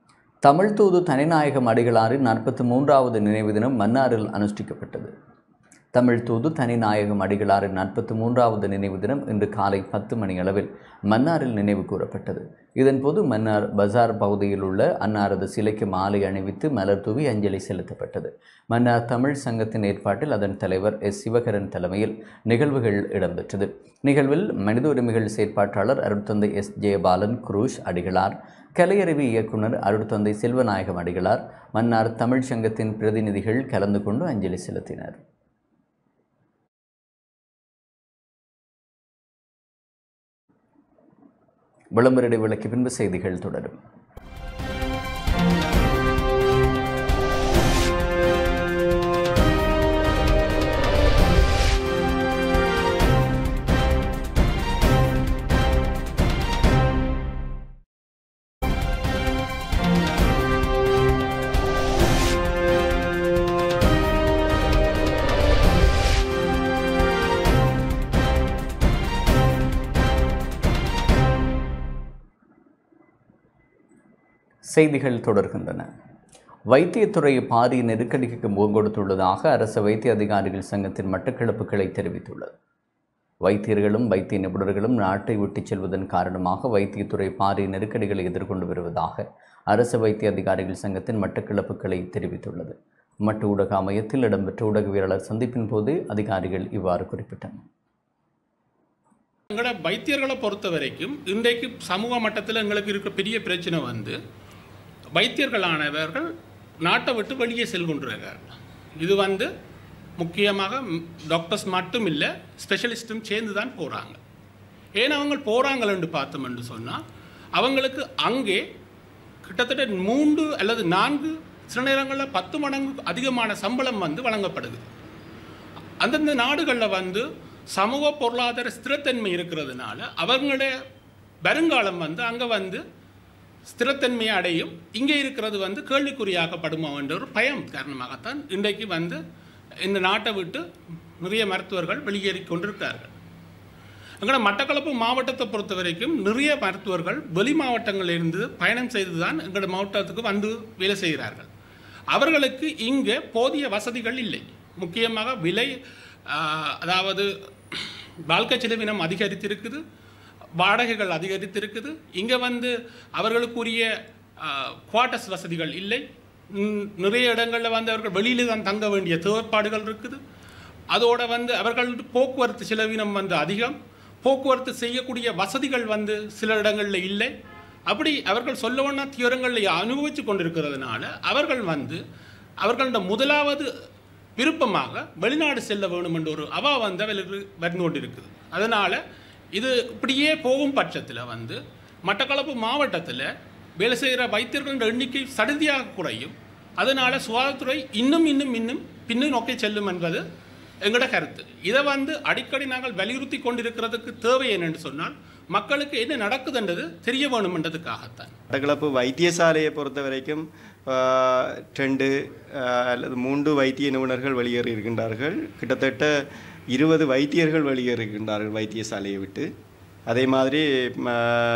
தமிழ் தூது தனிநாயகம் அடிகளாரின் நாற்பத்தி மூன்றாவது நினைவு தினம் மன்னாரில் அனுஷ்டிக்கப்பட்டது தமிழ் தூது தனிநாயகம் அடிகளாரின் நாற்பத்தி மூன்றாவது நினைவு தினம் இன்று காலை பத்து மணி அளவில் மன்னாரில் நினைவு கூறப்பட்டது இதன்போது மன்னார் பஜார் பகுதியில் உள்ள அன்னாரது சிலைக்கு மாலை அணிவித்து மலர் தூவி அஞ்சலி செலுத்தப்பட்டது மன்னார் தமிழ் சங்கத்தின் ஏற்பாட்டில் அதன் தலைவர் எஸ் சிவகரன் தலைமையில் நிகழ்வுகள் இடம்பெற்றது நிகழ்வில் மனித உரிமைகள் செயற்பாட்டாளர் அருட்தந்தை எஸ் ஜெயபாலன் குரூஷ் அடிகளார் கலையறிவி இயக்குனர் அருட்தந்தை செல்வநாயகம் அடிகளார் மன்னார் தமிழ் சங்கத்தின் பிரதிநிதிகள் கலந்து கொண்டு அஞ்சலி செலுத்தினர் விளம்பர இடைவேளைக்கு பின்பு செய்திகள் தொடரும் செய்திகள் தொடர்கின்றன வைத்தியத்துறை பாரிய நெருக்கடிக்கு முகம் கொடுத்துள்ளதாக அரசு வைத்திய அதிகாரிகள் சங்கத்தின் மட்டக்களப்பு கிளை தெரிவித்துள்ளது வைத்தியர்களும் வைத்திய நிபுணர்களும் நாட்டை விட்டுச் செல்வதன் காரணமாக வைத்தியத்துறை பாரிய நெருக்கடிகளை எதிர்கொண்டு வருவதாக அரசு வைத்திய அதிகாரிகள் சங்கத்தின் மட்டக்களப்பு கிளை தெரிவித்துள்ளது மட்டு ஊடக அமையத்தில் இடம்பெற்ற ஊடகவியலாளர் சந்திப்பின் போது அதிகாரிகள் இவ்வாறு குறிப்பிட்டனர் எங்களோட வைத்தியர்களை பொறுத்த வரைக்கும் இன்றைக்கு சமூக மட்டத்தில் எங்களுக்கு இருக்க பெரிய பிரச்சனை வந்து வைத்தியர்களானவர்கள் நாட்டை விட்டு வெளியே செல்கின்றார்கள் இது வந்து முக்கியமாக டாக்டர்ஸ் மட்டும் இல்லை ஸ்பெஷலிஸ்ட்டும் சேர்ந்து தான் போகிறாங்க ஏன் அவங்க போகிறாங்களன்னு பார்த்தோம்னு சொன்னால் அவங்களுக்கு அங்கே கிட்டத்தட்ட மூன்று அல்லது நான்கு சில நேரங்களில் பத்து மடங்கு அதிகமான சம்பளம் வந்து வழங்கப்படுது அந்தந்த நாடுகளில் வந்து சமூக பொருளாதார ஸ்திரத்தன்மை இருக்கிறதுனால அவங்களுடைய வருங்காலம் வந்து அங்கே வந்து ஸ்திரத்தன்மையை அடையும் இங்கே இருக்கிறது வந்து கேள்விக்குறியாக்கப்படுமோ என்ற ஒரு பயம் காரணமாகத்தான் இன்றைக்கு வந்து இந்த நாட்டை விட்டு நிறைய மருத்துவர்கள் வெளியேறி கொண்டிருக்கிறார்கள் எங்களோட மட்டக்களப்பு மாவட்டத்தை பொறுத்த வரைக்கும் நிறைய மருத்துவர்கள் வெளி மாவட்டங்களிலிருந்து பயணம் செய்து தான் எங்களோட மாவட்டத்துக்கு வந்து வேலை செய்கிறார்கள் அவர்களுக்கு இங்கே போதிய வசதிகள் இல்லை முக்கியமாக விலை ஆஹ், அதாவது வாழ்க்கை செலவினம் அதிகரித்திருக்குது வாடகைகள் அதிகரித்திருக்குது இங்கே வந்து அவர்களுக்குரிய குவார்ட்டர்ஸ் வசதிகள் இல்லை ம், நிறைய இடங்களில் வந்து அவர்கள் வெளியில் தான் தங்க வேண்டிய தேவைப்பாடுகள் இருக்குது அதோட வந்து அவர்கள் போக்குவரத்து செலவினம் வந்து அதிகம் போக்குவரத்து செய்யக்கூடிய வசதிகள் வந்து சில இடங்களில் இல்லை அப்படி அவர்கள் சொல்லவண்ணா தீவிரங்களில் அனுபவித்து கொண்டிருக்கிறதுனால அவர்கள் வந்து அவர்களோட முதலாவது விருப்பமாக வெளிநாடு செல்ல வேணும் என்ற ஒரு அவா வந்து அவர்களுக்கு வந்து கொண்டிருக்குது அதனால் இது இப்படியே போகும் பட்சத்தில் வந்து மட்டக்களப்பு மாவட்டத்தில் வேலை செய்கிற வைத்தியர்களோட எண்ணிக்கை சடுதியாக குறையும் அதனால் சுகாதாரத்துறை இன்னும் இன்னும் இன்னும் பின்னு நோக்கி செல்லும் என்பது எங்களோட கருத்து இதை வந்து அடிக்கடி நாங்கள் வலியுறுத்தி கொண்டிருக்கிறதுக்கு தேவை என்னென்று சொன்னால் மக்களுக்கு என்ன நடக்குதுன்றது தெரிய வேணுமென்றதுக்காகத்தான் மட்டக்களப்பு வைத்தியசாலையை பொறுத்த வரைக்கும் ஆஹ், ரெண்டு ஆஹ், அல்லது மூன்று வைத்திய நிபுணர்கள் வெளியேறி இருக்கின்றார்கள் கிட்டத்தட்ட இருபது வைத்தியர்கள் வெளியேறி இருக்கின்றார்கள் வைத்தியசாலையை விட்டு அதே மாதிரி ம,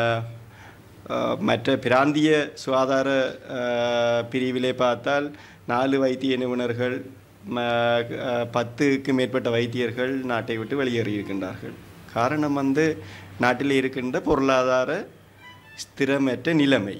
ஆஹ், மற்ற பிராந்திய சுகாதார ஆஹ், பிரிவிலே பார்த்தால் நாலு வைத்திய நிபுணர்கள் ம, ஆஹ், பத்துக்கு மேற்பட்ட வைத்தியர்கள் நாட்டை விட்டு வெளியேறி இருக்கின்றார்கள் காரணம் வந்து நாட்டில் இருக்கின்ற பொருளாதார ஸ்திரமற்ற நிலைமை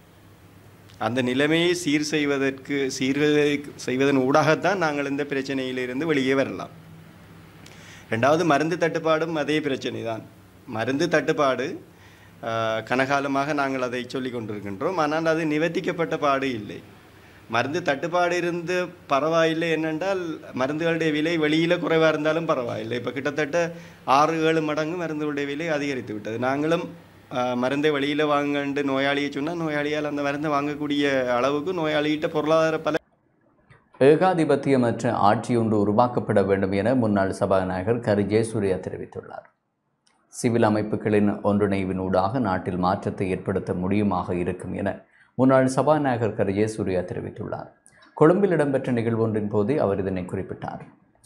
அந்த நிலைமையை சீர் செய்வதற்கு சீர் செய்வதன் ஊடாகத்தான் நாங்கள் இந்த பிரச்சனையிலிருந்து வெளியே வரலாம் ரெண்டாவது மருந்து தட்டுப்பாடும் அதே பிரச்சனை தான் மருந்து தட்டுப்பாடு ஆஹ், கனகாலமாக நாங்கள் அதை சொல்லிக் கொண்டிருக்கின்றோம் ஆனால் அது நிவர்த்திக்கப்பட்ட பாடு இல்லை மருந்து தட்டுப்பாடு இருந்து பரவாயில்லை என்னென்றால் மருந்துகளுடைய விலை வெளியில் குறைவாக இருந்தாலும் பரவாயில்லை இப்போ கிட்டத்தட்ட ஆறு ஏழு மடங்கு மருந்துகளுடைய விலை அதிகரித்து விட்டது நாங்களும் ஆஹ், மருந்தை வெளியில் வாங்கண்டு நோயாளியை சொன்னால் நோயாளியால் அந்த மருந்தை வாங்கக்கூடிய அளவுக்கு நோயாளிகிட்ட பொருளாதார பல ஏகாதிபத்தியமற்ற ஆட்சி ஒன்று உருவாக்கப்பட வேண்டும் என முன்னாள் சபாநாயகர் கரு ஜெயசூர்யா தெரிவித்துள்ளார் சிவில் அமைப்புகளின் ஒன்றிணைவினூடாக நாட்டில் மாற்றத்தை ஏற்படுத்த முடியுமாக இருக்கும் என முன்னாள் சபாநாயகர் கரு ஜெயசூர்யா தெரிவித்துள்ளார் கொழும்பில் இடம்பெற்ற நிகழ்வு ஒன்றின் போதே அவர் இதனை குறிப்பிட்டார்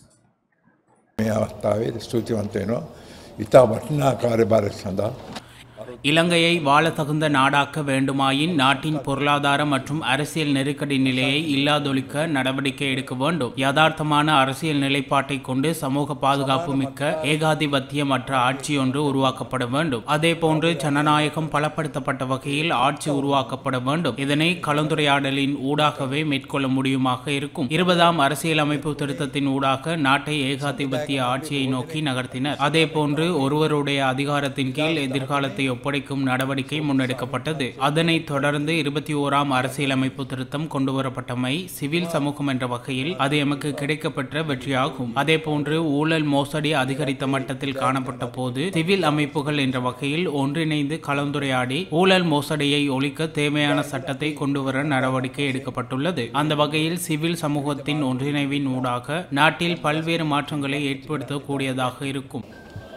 මේ අවස්ථාවේ ස්තුතිවන්ත වෙනවා ඉතා වටිනා කාර්යභාරයක් සඳහා இலங்கையை வாழ தகுந்த நாடாக்க வேண்டுமாயின் நாட்டின் பொருளாதார மற்றும் அரசியல் நெருக்கடி நிலையை இல்லாதொழிக்க நடவடிக்கை எடுக்க வேண்டும் யதார்த்தமான அரசியல் நிலைப்பாட்டை கொண்டு சமூக பாதுகாப்பு மிக்க ஏகாதிபத்தியமற்ற ஆட்சி ஒன்று உருவாக்கப்பட வேண்டும் அதேபோன்று ஜனநாயகம் பலப்படுத்தப்பட்ட வகையில் ஆட்சி உருவாக்கப்பட வேண்டும் இதனை கலந்துரையாடலின் ஊடாகவே மேற்கொள்ள முடியுமாக இருக்கும் இருபதாம் அரசியலமைப்பு திருத்தத்தின் ஊடாக நாட்டை ஏகாதிபத்திய ஆட்சியை நோக்கி நகர்த்தினர் அதேபோன்று ஒருவருடைய அதிகாரத்தின் கீழ் எதிர்காலத்தை ஒப்படைக்கும் நடவடிக்கை முன்னெடுக்கப்பட்டது அதனைத் தொடர்ந்து இருபத்தி ஓராம் அரசியலமைப்பு திருத்தம் கொண்டுவரப்பட்டமை சிவில் சமூகம் என்ற வகையில் அது எமக்கு கிடைக்கப்பெற்ற வெற்றியாகும் அதேபோன்று ஊழல் மோசடி அதிகரித்த மட்டத்தில் காணப்பட்ட போது சிவில் அமைப்புகள் என்ற வகையில் ஒன்றிணைந்து கலந்துரையாடி ஊழல் மோசடியை ஒழிக்க தேவையான சட்டத்தை கொண்டுவர நடவடிக்கை எடுக்கப்பட்டுள்ளது அந்த வகையில் சிவில் சமூகத்தின் ஒன்றிணைவின் ஊடாக நாட்டில் பல்வேறு மாற்றங்களை ஏற்படுத்தக்கூடியதாக இருக்கும்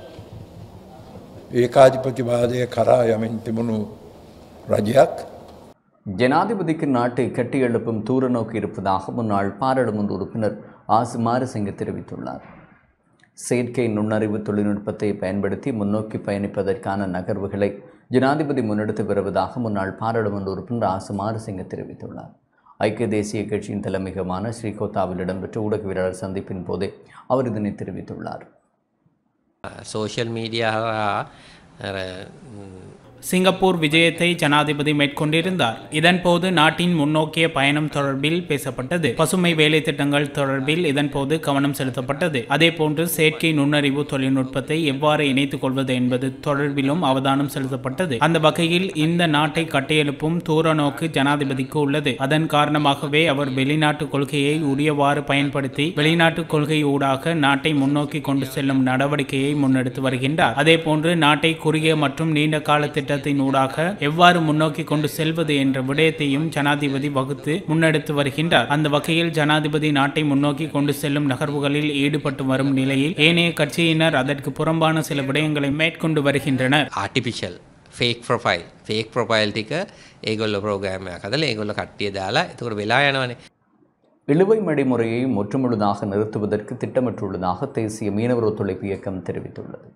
ඒකාධිපතිවාදය කරා යමින් තිබුණු රජයක් ஜனாதிபதிக்கு நாட்டை கட்டியெழுப்பும் தூர நோக்கு இருப்பதாக முன்னாள் பாராளுமன்ற உறுப்பினர் ஆசு மாரசிங்க தெரிவித்துள்ளார் செயற்கை நுண்ணறிவு தொழில்நுட்பத்தை பயன்படுத்தி முன்னோக்கி பயணிப்பதற்கான நகர்வுகளை ஜனாதிபதி முன்னெடுத்து வருவதாக முன்னாள் பாராளுமன்ற உறுப்பினர் ஆசு மாரசிங்க தெரிவித்துள்ளார் ஐக்கிய தேசிய கட்சியின் தலைமையகமான ஸ்ரீகோத்தாவில் இடம்பெற்ற ஊடகவியலாளர் சந்திப்பின் போதே அவர் இதனை தெரிவித்துள்ளார் සෝෂල් මීඩියා අර சிங்கப்பூர் விஜயத்தை ஜனாதிபதி மேற்கொண்டிருந்தார் இதன்போது நாட்டின் முன்னோக்கிய பயணம் தொடர்பில் பேசப்பட்டது பசுமை வேலை திட்டங்கள் தொடர்பில் இதன்போது கவனம் செலுத்தப்பட்டது அதேபோன்று செயற்கை நுண்ணறிவு தொழில்நுட்பத்தை எவ்வாறு இணைத்துக் கொள்வது என்பது தொடர்பிலும் அவதானம் செலுத்தப்பட்டது அந்த வகையில் இந்த நாட்டை கட்டியெழுப்பும் தூர நோக்கு ஜனாதிபதிக்கு உள்ளது அதன் காரணமாகவே அவர் வெளிநாட்டு கொள்கையை உரியவாறு பயன்படுத்தி வெளிநாட்டு கொள்கை ஊடாக நாட்டை முன்னோக்கி கொண்டு செல்லும் நடவடிக்கையை முன்னெடுத்து வருகின்றார் அதேபோன்று நாட்டை குறுகிய மற்றும் நீண்ட கால திட்டத்தின் ஊடாக எவ்வாறு முன்னோக்கி கொண்டு செல்வது என்ற விடயத்தையும் ஜனாதிபதி வகுத்து முன்னெடுத்து வருகின்றார் அந்த வகையில் ஜனாதிபதி நாட்டை முன்னோக்கி கொண்டு செல்லும் நகர்வுகளில் ஈடுபட்டு வரும் நிலையில் ஏனைய கட்சியினர் அதற்கு புறம்பான சில விடயங்களை மேற்கொண்டு வருகின்றனர் artificial fake profile fake profile ටික ඒගොල්ල ප්‍රෝගෑමයක් හදල ඒගොල්ල කට්ටිය දාලා එතකට වෙලා යනවනේ இழுவை மடிமுறையை முற்றுமுழுதாக நிறுத்துவதற்கு திட்டமிட்டுள்ளதாக தேசிய மீனவர் ஒத்துழைப்பு இயக்கம் தெரிவித்துள்ளது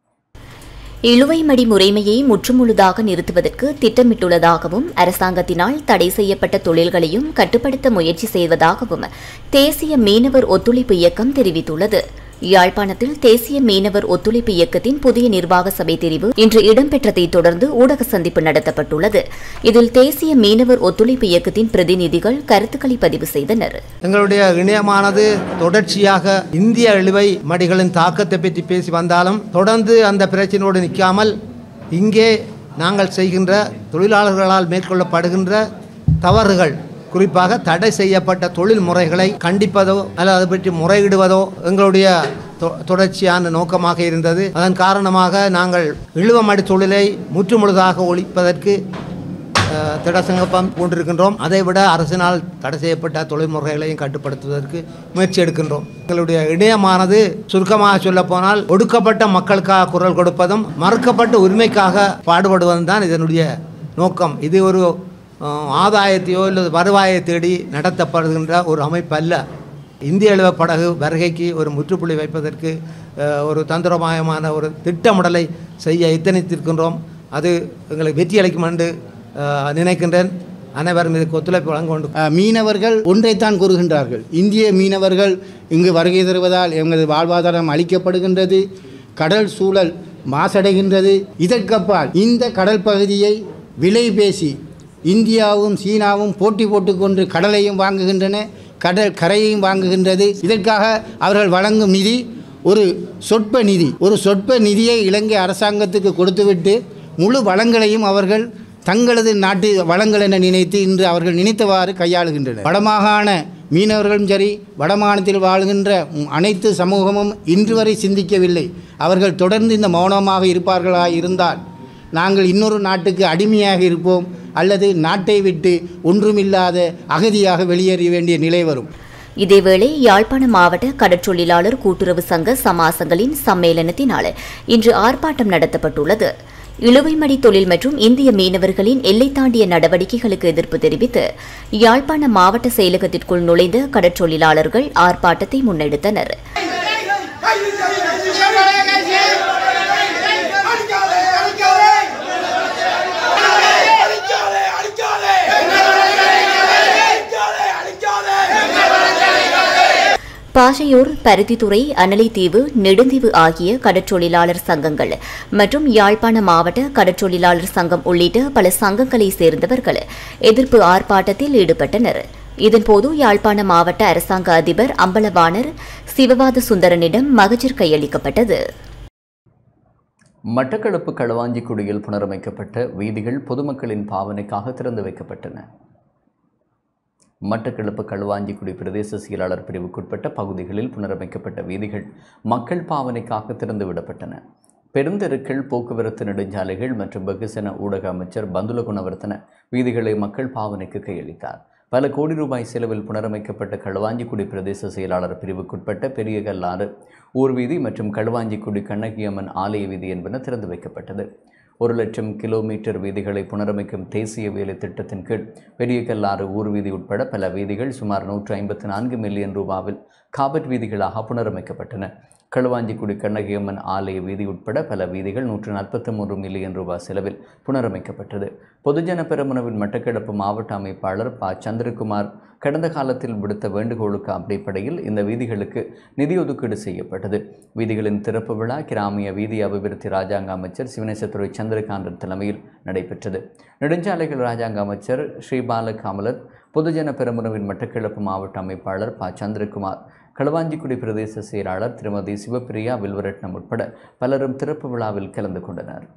இழுவைமடி முறைமையை முற்றுமுழுதாக நிறுத்துவதற்கு திட்டமிட்டுள்ளதாகவும் அரசாங்கத்தினால் தடை செய்யப்பட்ட தொழில்களையும் கட்டுப்படுத்த முயற்சி செய்வதாகவும் தேசிய மீனவர் ஒத்துழைப்பு இயக்கம் தெரிவித்துள்ளது யாழ்ப்பாணத்தில் தேசிய மீனவர் ஒத்துழைப்பு இயக்கத்தின் புதிய நிர்வாக சபை தெரிவு இன்று இடம்பெற்றதைத் தொடர்ந்து ஊடக சந்திப்பு நடத்தப்பட்டுள்ளது இதில் தேசிய மீனவர் ஒத்துழைப்பு இயக்கத்தின் பிரதிநிதிகள் கருத்துக்களை பதிவு செய்தனர் எங்களுடைய இணையமானது தொடர்ச்சியாக இந்திய இழுவை மடிகளின் தாக்கத்தை பற்றி பேசி வந்தாலும் தொடர்ந்து அந்த பிரச்சனையோடு நிற்காமல் இங்கே நாங்கள் செய்கின்ற தொழிலாளர்களால் மேற்கொள்ளப்படுகின்ற தவறுகள் குறிப்பாக தடை செய்யப்பட்ட தொழில் முறைகளை கண்டிப்பதோ அல்லது அதை பற்றி முறையிடுவதோ எங்களுடைய தொ- தொடர்ச்சியான நோக்கமாக இருந்தது அதன் காரணமாக நாங்கள் இழுவமடி தொழிலை முற்றுமுழுதாக ஒழிப்பதற்கு அஹ், திடசங்கப்பம் கொண்டிருக்கின்றோம் அதைவிட அரசினால் தடை செய்யப்பட்ட தொழில் முறைகளையும் கட்டுப்படுத்துவதற்கு முயற்சி எடுக்கின்றோம் எங்களுடைய இணையமானது சுருக்கமாக சொல்லப்போனால் ஒடுக்கப்பட்ட மக்களுக்காக குரல் கொடுப்பதும் மறுக்கப்பட்ட உரிமைக்காக பாடுபடுவதும் தான் இதனுடைய நோக்கம் இது ஒரு அஹ், ஆதாயத்தையோ அல்லது வருவாயை தேடி நடத்தப்படுகின்ற ஒரு அமைப்பு அல்ல இந்திய எழுவ படகு வருகைக்கு ஒரு முற்றுப்புள்ளி வைப்பதற்கு அஹ், ஒரு தந்திரமயமான ஒரு திட்டமிடலை செய்ய எத்தனித்திருக்கின்றோம் அது எங்களுக்கு வெற்றி அளிக்கும் என்று அஹ், நினைக்கின்றேன் அனைவரும் இதுக்கு ஒத்துழைப்பு வழங்க வேண்டும் அஹ், மீனவர்கள் ஒன்றைத்தான் கூறுகின்றார்கள் இந்திய மீனவர்கள் இங்கு வருகை தருவதால் எங்களது வாழ்வாதாரம் அளிக்கப்படுகின்றது கடல் சூழல் மாசடைகின்றது இதற்கப்பால் இந்த கடல் பகுதியை விலை பேசி இந்தியாவும் சீனாவும் போட்டி போட்டுக்கொண்டு கடலையும் வாங்குகின்றன கடல் கரையையும் வாங்குகின்றது இதற்காக அவர்கள் வழங்கும் நிதி ஒரு சொற்ப நிதி ஒரு சொற்ப நிதியை இலங்கை அரசாங்கத்துக்கு கொடுத்துவிட்டு முழு வளங்களையும் அவர்கள் தங்களது நாட்டு வளங்கள் என நினைத்து இன்று அவர்கள் நினைத்தவாறு கையாளுகின்றனர் வடமாகாண மீனவர்களும் சரி வடமாகாணத்தில் வாழ்கின்ற ம், அனைத்து சமூகமும் இன்று வரை சிந்திக்கவில்லை அவர்கள் தொடர்ந்து இந்த மௌனமாக இருப்பார்களா இருந்தால் நாங்கள் இன்னொரு நாட்டுக்கு அடிமையாக இருப்போம் அல்லது நாட்டை விட்டு ஒன்றுமில்லாத அகதியாக வெளியேற வேண்டிய நிலை வரும் இதேவேளை யாழ்ப்பாண மாவட்ட கடற்றொழிலாளர் கூட்டுறவு சங்க சமாசங்களின் சம்மேளனத்தினால் இன்று ஆர்ப்பாட்டம் நடத்தப்பட்டுள்ளது இழுவைமடி தொழில் மற்றும் இந்திய மீனவர்களின் எல்லை தாண்டிய நடவடிக்கைகளுக்கு எதிர்ப்பு தெரிவித்து யாழ்ப்பாண மாவட்ட செயலகத்திற்குள் நுழைந்த கடற்றொழிலாளர்கள் ஆர்ப்பாட்டத்தை முன்னெடுத்தனர் பாஷையூர் பருத்தித்துறை அனலைத்தீவு நெடுந்தீவு ஆகிய கடற்றொழிலாளர் சங்கங்கள் மற்றும் யாழ்ப்பாண மாவட்ட கடற்றொழிலாளர் சங்கம் உள்ளிட்ட பல சங்கங்களை சேர்ந்தவர்கள் எதிர்ப்பு ஆர்ப்பாட்டத்தில் ஈடுபட்டனர் இதன்போது யாழ்ப்பாண மாவட்ட அரசாங்க அதிபர் அம்பலவாணர் சிவவாத சுந்தரனிடம் மகஜர் கையளிக்கப்பட்டது மட்டக்களப்பு களுவாஞ்சிக்குடியில் புனரமைக்கப்பட்ட வீதிகள் பொதுமக்களின் பாவனைக்காக திறந்து வைக்கப்பட்டன மட்டக்களப்பு களுவாஞ்சிக்குடி பிரதேச செயலாளர் பிரிவுக்குட்பட்ட பகுதிகளில் புனரமைக்கப்பட்ட வீதிகள் மக்கள் பாவனைக்காக திறந்துவிடப்பட்டன பெருந்தெருக்கள் போக்குவரத்து நெடுஞ்சாலைகள் மற்றும் வெகுசன ஊடக அமைச்சர் பந்துல குணவர்த்தன வீதிகளை மக்கள் பாவனைக்கு கையளித்தார் பல கோடி ரூபாய் செலவில் புனரமைக்கப்பட்ட களுவாஞ்சிக்குடி பிரதேச செயலாளர் பிரிவுக்குட்பட்ட பெரிய கல்லாறு ஊர்வீதி மற்றும் களுவாஞ்சிக்குடி கண்ணகியம்மன் ஆலய வீதி என்பன திறந்து வைக்கப்பட்டது ஒரு லட்சம் கிலோமீட்டர் வீதிகளை புனரமைக்கும் தேசிய வேலை திட்டத்தின் கீழ் பெரிய கல்லாறு ஊர் வீதி உட்பட பல வீதிகள் சுமார் நூற்று ஐம்பத்து நான்கு மில்லியன் ரூபாவில் காபட் வீதிகளாக புனரமைக்கப்பட்டன களுவாஞ்சிக்குடி கண்ணகியம்மன் ஆலய வீதி உட்பட பல வீதிகள் நூற்று நாற்பத்தி மூன்று மில்லியன் ரூபாய் செலவில் புனரமைக்கப்பட்டது பொதுஜன பெரமுனவின் மட்டக்களப்பு மாவட்ட அமைப்பாளர் ப சந்திரகுமார் கடந்த காலத்தில் விடுத்த வேண்டுகோளுக்கு அடிப்படையில் இந்த வீதிகளுக்கு நிதி ஒதுக்கீடு செய்யப்பட்டது வீதிகளின் திறப்பு விழா கிராமிய வீதி அபிவிருத்தி ராஜாங்க அமைச்சர் சிவனேசத்துறை சந்திரகாந்தன் தலைமையில் நடைபெற்றது நெடுஞ்சாலைகள் ராஜாங்க அமைச்சர் ஸ்ரீபால காமலத் பொதுஜன பெரமுனவின் மட்டக்களப்பு மாவட்ட அமைப்பாளர் ப சந்திரகுமார் களுவாஞ்சிக்குடி பிரதேச செயலாளர் திருமதி சிவப்பிரியா வில்வரட்னம் உட்பட பலரும் திறப்பு விழாவில் கலந்து கொண்டனர்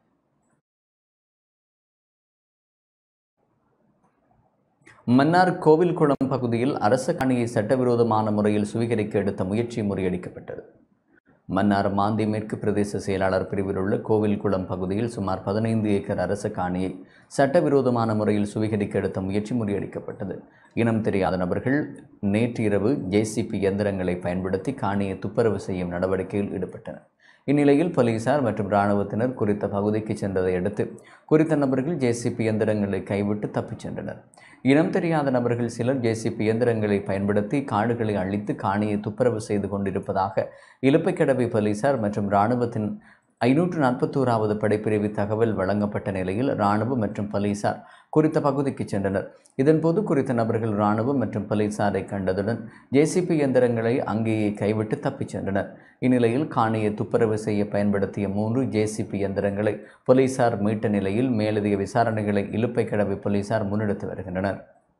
மன்னார் கோவில்குளம் பகுதியில் அரச காணியை சட்டவிரோதமான முறையில் சுவீகரிக்க எடுத்த முயற்சி முறியடிக்கப்பட்டது மன்னார் மாந்தி மேற்கு பிரதேச செயலாளர் பிரிவில் உள்ள கோவில்குளம் பகுதியில் சுமார் பதினைந்து ஏக்கர் அரச காணியை சட்டவிரோதமான முறையில் சுவீகரிக்க எடுத்த முயற்சி முறியடிக்கப்பட்டது இனம் தெரியாத நபர்கள் நேற்று இரவு ஜேசிபி இயந்திரங்களை பயன்படுத்தி காணியை துப்புரவு செய்யும் நடவடிக்கையில் ஈடுபட்டனர் இந்நிலையில் போலீசார் மற்றும் இராணுவத்தினர் குறித்த பகுதிக்கு சென்றதை அடுத்து குறித்த நபர்கள் ஜேசிபி இயந்திரங்களை கைவிட்டு தப்பிச் சென்றனர் இனம் தெரியாத நபர்கள் சிலர் ஜேசிபி இயந்திரங்களை பயன்படுத்தி காடுகளை அழித்து காணியை துப்புரவு செய்து கொண்டிருப்பதாக இலுப்பைக்கடவை போலீசார் மற்றும் இராணுவத்தின் ஐநூற்று நாற்பத்தோராவது படைப்பிரிவு தகவல் வழங்கப்பட்ட நிலையில் இராணுவம் மற்றும் போலீசார் குறித்த பகுதிக்கு சென்றனர் இதன்போது குறித்த நபர்கள் இராணுவம் மற்றும் போலீசாரை கண்டதுடன் ஜேசிபி இயந்திரங்களை அங்கேயே கைவிட்டு தப்பிச் சென்றனர் இந்நிலையில் காணியை துப்புரவு செய்ய பயன்படுத்திய மூன்று ஜேசிபி இயந்திரங்களை போலீசார் மீட்ட நிலையில் மேலதிக விசாரணைகளை இலுப்பை கடவை போலீசார் முன்னெடுத்து வருகின்றனர்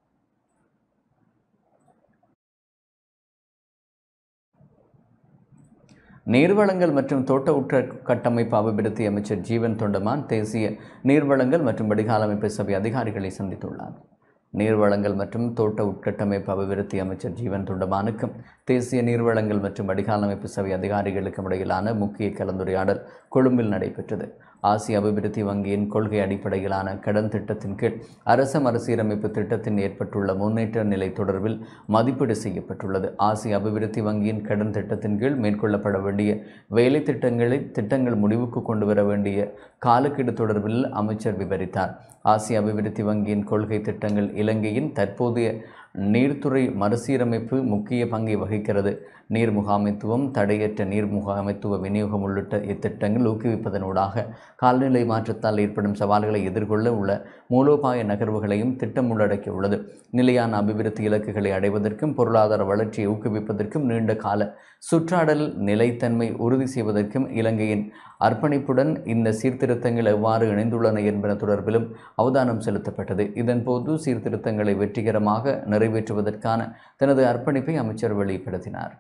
நீர்வளங்கள் மற்றும் தோட்ட உற்ற கட்டமைப்பு அபிவிருத்தி அமைச்சர் ஜீவன் தொண்டமான் தேசிய நீர்வளங்கள் மற்றும் வடிகால் அமைப்பு சபை அதிகாரிகளை சந்தித்துள்ளார் நீர்வளங்கள் மற்றும் தோட்ட உட்கட்டமைப்பு அபிவிருத்தி அமைச்சர் ஜீவன் தொண்டமானுக்கும் தேசிய நீர்வளங்கள் மற்றும் வடிகால் அமைப்பு சபை அதிகாரிகளுக்கும் இடையிலான முக்கிய கலந்துரையாடல் கொழும்பில் நடைபெற்றது ஆசிய அபிவிருத்தி வங்கியின் கொள்கை அடிப்படையிலான கடன் திட்டத்தின் கீழ் அரச மறுசீரமைப்பு திட்டத்தின் ஏற்பட்டுள்ள முன்னேற்ற நிலை தொடர்பில் மதிப்பீடு செய்யப்பட்டுள்ளது ஆசிய அபிவிருத்தி வங்கியின் கடன் திட்டத்தின் கீழ் மேற்கொள்ளப்பட வேண்டிய வேலை திட்டங்களை திட்டங்கள் முடிவுக்கு கொண்டு வர வேண்டிய காலக்கெடு தொடர்பில் அமைச்சர் விவரித்தார் ஆசிய அபிவிருத்தி வங்கியின் கொள்கை திட்டங்கள் இலங்கையின் தற்போதைய நீர்த்துறை மறுசீரமைப்பு முக்கிய பங்கை வகிக்கிறது நீர் முகாமைத்துவம் தடையற்ற நீர் முகாமைத்துவ விநியோகம் உள்ளிட்ட இத்திட்டங்கள் ஊக்குவிப்பதனூடாக கால்நிலை மாற்றத்தால் ஏற்படும் சவால்களை எதிர்கொள்ள உள்ள மூலோபாய நகர்வுகளையும் திட்டம் உள்ளடக்கியுள்ளது நிலையான அபிவிருத்தி இலக்குகளை அடைவதற்கும் பொருளாதார வளர்ச்சியை ஊக்குவிப்பதற்கும் நீண்ட கால சுற்றாடல் நிலைத்தன்மை உறுதி செய்வதற்கும் இலங்கையின் அர்ப்பணிப்புடன் இந்த சீர்திருத்தங்கள் எவ்வாறு இணைந்துள்ளன என்பன தொடர்பிலும் அவதானம் செலுத்தப்பட்டது இதன்போது சீர்திருத்தங்களை வெற்றிகரமாக நிறைவேற்றுவதற்கான தனது அர்ப்பணிப்பை அமைச்சர் வெளிப்படுத்தினார்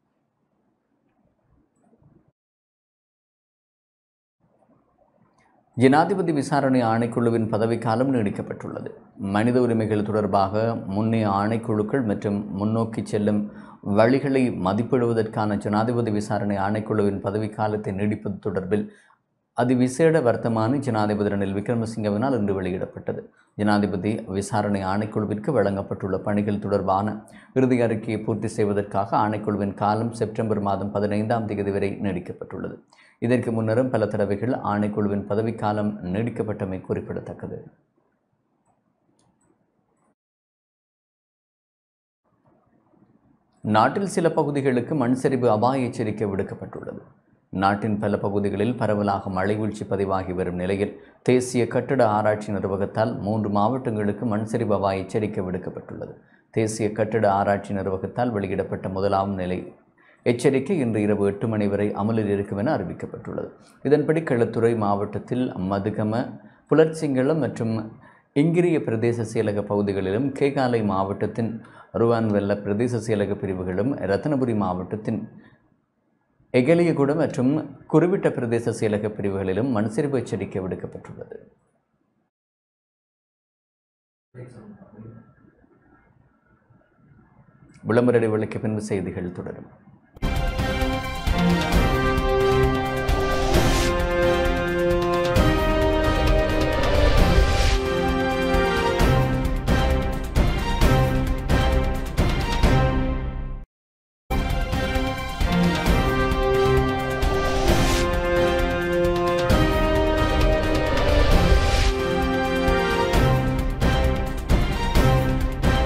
ஜனாதிபதி விசாரணை ஆணைக்குழுவின் பதவிக்காலம் நீடிக்கப்பட்டுள்ளது மனித உரிமைகள் தொடர்பாக முன்னைய ஆணைக்குழுக்கள் மற்றும் முன்னோக்கி செல்லும் வழிகளை மதிப்பிடுவதற்கான ஜனாதிபதி விசாரணை ஆணைக்குழுவின் பதவிக்காலத்தை நீடிப்பது தொடர்பில் அதிவிசேட வர்த்தமானி ஜனாதிபதி ரணில் விக்ரமசிங்கவினால் இன்று வெளியிடப்பட்டது ஜனாதிபதி விசாரணை ஆணைக்குழுவிற்கு வழங்கப்பட்டுள்ள பணிகள் தொடர்பான இறுதி அறிக்கையை பூர்த்தி செய்வதற்காக ஆணைக்குழுவின் காலம் செப்டம்பர் மாதம் பதினைந்தாம் தேதி வரை நீடிக்கப்பட்டுள்ளது இதற்கு முன்னரும் பல தடவைகள் ஆணைக்குழுவின் பதவிக்காலம் நீடிக்கப்பட்டமை குறிப்பிடத்தக்கது நாட்டில் சில பகுதிகளுக்கு மண் சரிவு அபாய எச்சரிக்கை விடுக்கப்பட்டுள்ளது நாட்டின் பல பகுதிகளில் பரவலாக மழை வீழ்ச்சி பதிவாகி வரும் நிலையில் தேசிய கட்டட ஆராய்ச்சி நிர்வாகத்தால் மூன்று மாவட்டங்களுக்கு மண் சரிவு அபாய எச்சரிக்கை விடுக்கப்பட்டுள்ளது தேசிய கட்டட ஆராய்ச்சி நிர்வாகத்தால் வெளியிடப்பட்ட முதலாம் நிலை எச்சரிக்கை இன்று இரவு எட்டு மணி வரை அமலில் இருக்கும் என அறிவிக்கப்பட்டுள்ளது இதன்படி களுத்துறை மாவட்டத்தில் மதுகம புலர்ச்சிங்களம் மற்றும் இங்கிரிய பிரதேச செயலக பகுதிகளிலும் கேகாலை மாவட்டத்தின் ருவான்வெல்ல பிரதேச செயலக பிரிவுகளும் ரத்னபுரி மாவட்டத்தின் எகலியகுட மற்றும் குருவிட்ட பிரதேச செயலக பிரிவுகளிலும் மண்சரிவு எச்சரிக்கை விடுக்கப்பட்டுள்ளது விளம்பர இடைவெளிக்கு பின்பு செய்திகள் தொடரும்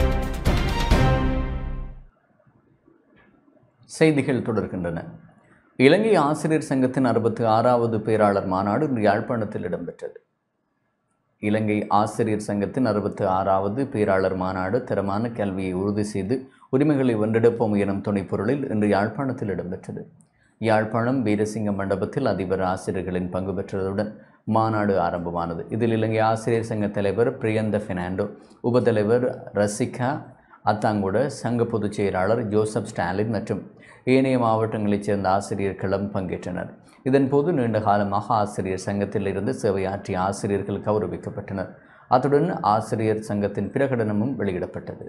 செய்திகள் தொடர்கின்றன இலங்கை ஆசிரியர் சங்கத்தின் அறுபத்தி ஆறாவது பேராளர் மாநாடு இன்று யாழ்ப்பாணத்தில் இடம்பெற்றது இலங்கை ஆசிரியர் சங்கத்தின் அறுபத்தி ஆறாவது பேராளர் மாநாடு தரமான கல்வியை உறுதி செய்து உரிமைகளை வென்றெடுப்போம் எனும் துணைப்பொருளில் இன்று யாழ்ப்பாணத்தில் இடம்பெற்றது யாழ்ப்பாணம் வீரசிங்க மண்டபத்தில் அதிபர் ஆசிரியர்களின் பங்கு பெற்றதுடன் மாநாடு ஆரம்பமானது இதில் இலங்கை ஆசிரியர் சங்க தலைவர் பிரியந்த பெர்னாண்டோ உபத்தலைவர் ரசிகா அத்தாங்குட சங்க பொதுச் செயலாளர் ஜோசப் ஸ்டாலின் மற்றும் ஏனைய மாவட்டங்களைச் சேர்ந்த ஆசிரியர்களும் பங்கேற்றனர் இதன்போது நீண்ட காலமாக ஆசிரியர் சங்கத்தில் இருந்து சேவையாற்றிய ஆசிரியர்கள் கௌரவிக்கப்பட்டனர் அத்துடன் ஆசிரியர் சங்கத்தின் பிரகடனமும் வெளியிடப்பட்டது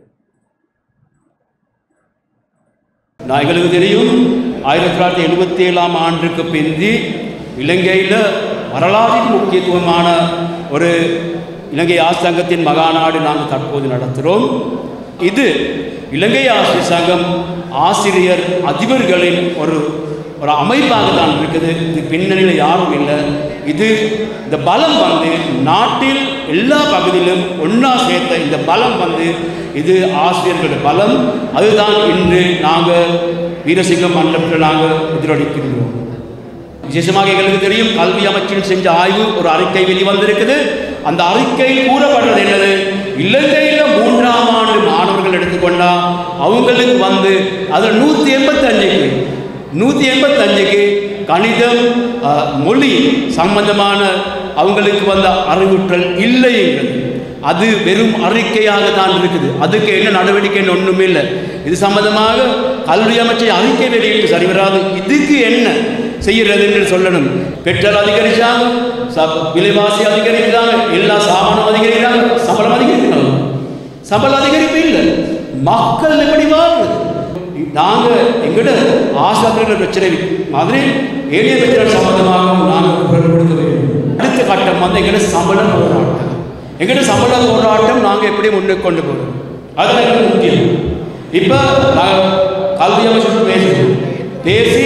நான் எங்களுக்கு தெரியும் ஆயிரத்தி தொள்ளாயிரத்தி எழுபத்தி ஏழாம் ஆண்டுக்கு பிந்தி இலங்கையில் வரலாற்றின் முக்கியத்துவமான ஒரு இலங்கை ஆசிரியர் மகாநாடு நாங்கள் தற்போது நடத்துகிறோம் இது இலங்கை ஆசிரியர் சங்கம் ஆசிரியர் அதிபர்களின் ஒரு ஒரு அமைப்பாக தான் இருக்குது இது பின்னணியில் யாரும் இல்லை இது இந்த பலம் வந்து நாட்டில் எல்லா பகுதியிலும் ஒன்றா சேர்த்த இந்த பலம் வந்து இது ஆசிரியர்களுடைய பலம் அதுதான் இன்று நாங்கள் வீரசிங்கம் மண்டலத்தில் நாங்கள் எதிரொலிக்கின்றோம் விசேஷமாக எங்களுக்கு தெரியும் கல்வி அமைச்சில் செஞ்ச ஆய்வு ஒரு அறிக்கை வெளிவந்திருக்குது அந்த அறிக்கையில் கூறப்படுறது என்னது இலங்கையில் மூன்றாம் ஆண்டு மாணவர்கள் எடுத்துக்கொண்டா அவங்களுக்கு வந்து அதில் நூற்றி எண்பத்தஞ்சுக்கு நூற்றி எண்பத்தஞ்சுக்கு கணிதம் அஹ், மொழி சம்பந்தமான அவங்களுக்கு வந்த அறிவுற்றல் இல்லைங்கிறது அது வெறும் அறிக்கையாக தான் இருக்குது அதுக்கு என்ன நடவடிக்கைன்னு ஒன்றுமே இல்லை இது சம்பந்தமாக கல்வி அமைச்சை அறிக்கை வெளியிட்டு சரி வராது இதுக்கு என்ன செய்யறது என்று சொல்லணும் பெட்ரோல் அதிகரிச்சாங்க ச- விலைவாசி அதிகரிக்கிறாங்க எல்லா சாமானும் அதிகரிக்கிறாங்க சம்பளம் அதிகரிக்கிறாங்க சம்பள அதிகரிப்பு இல்லை மக்கள் எப்படி வாழ்றது நாங்க எங்கிட்ட ஆசிரியர்கள் பிரச்சனை மாதிரி ஏழைய பிரச்சனை சம்பந்தமாக நாங்கள் குரல் கொடுக்க வேண்டும் அடுத்த கட்டம் வந்து எங்கிட்ட சம்பள போராட்டம் எங்கிட்ட சம்பள போராட்டம் நாங்கள் எப்படி முன்னுக்கு கொண்டு போகிறோம் அதுதான் எனக்கு முக்கியம் இப்போ நாங்கள் கல்வி அமைச்சர் பேசுகிறோம் பேசி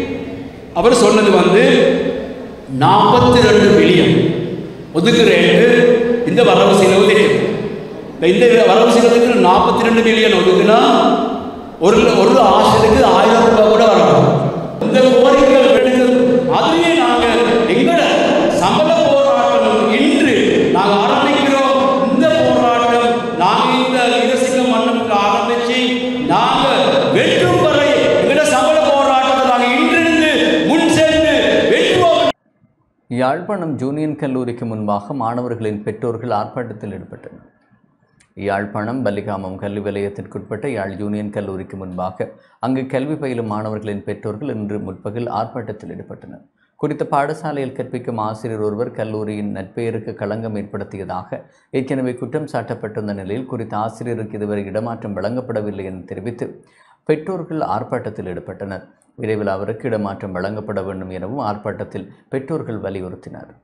அவர் சொன்னது வந்து நாற்பத்தி ரெண்டு பில்லியன் ஒதுக்குறேன்னு இந்த வரவு செலவு திட்டம் இப்ப இந்த வரவு செலவு திட்டம் நாற்பத்தி ரெண்டு பில்லியன் ஒதுக்குனா ஒரு ஒரு ஆசிரியருக்கு ஆயிரம் ரூபாய் கூட வரணும் இந்த கோரிக்கைகள் எடுக்கிறது அதுவே நாங்கள் எங்கட சம்பள போராட்டம் இன்று நாங்கள் ஆரம்பிக்கிறோம் இந்த போராட்டம் நாங்கள் இந்த வீரசிங்க மன்னனுக்கு ஆரம்பிச்சு நாங்கள் வெற்றும் வரை எங்கட சம்பள போராட்டத்தை நாங்கள் இன்றிருந்து முன் சென்று வெற்றுவோம் யாழ்ப்பாணம் ஜூனியன் கல்லூரிக்கு முன்பாக மாணவர்களின் பெற்றோர்கள் ஆர்ப்பாட்டத்தில் ஈடுபட்டனர் யாழ்ப்பாணம் பல்லிகாமம் கல்வி வலயத்திற்குட்பட்ட யாழ் யூனியன் கல்லூரிக்கு முன்பாக அங்கு கல்வி பயிலும் மாணவர்களின் பெற்றோர்கள் இன்று முற்பகல் ஆர்ப்பாட்டத்தில் ஈடுபட்டனர் குறித்த பாடசாலையில் கற்பிக்கும் ஆசிரியர் ஒருவர் கல்லூரியின் நட்பெயருக்கு களங்கம் ஏற்படுத்தியதாக ஏற்கனவே குற்றம் சாட்டப்பட்டிருந்த நிலையில் குறித்த ஆசிரியருக்கு இதுவரை இடமாற்றம் வழங்கப்படவில்லை என தெரிவித்து பெற்றோர்கள் ஆர்ப்பாட்டத்தில் ஈடுபட்டனர் விரைவில் அவருக்கு இடமாற்றம் வழங்கப்பட வேண்டும் எனவும் ஆர்ப்பாட்டத்தில் பெற்றோர்கள் வலியுறுத்தினர்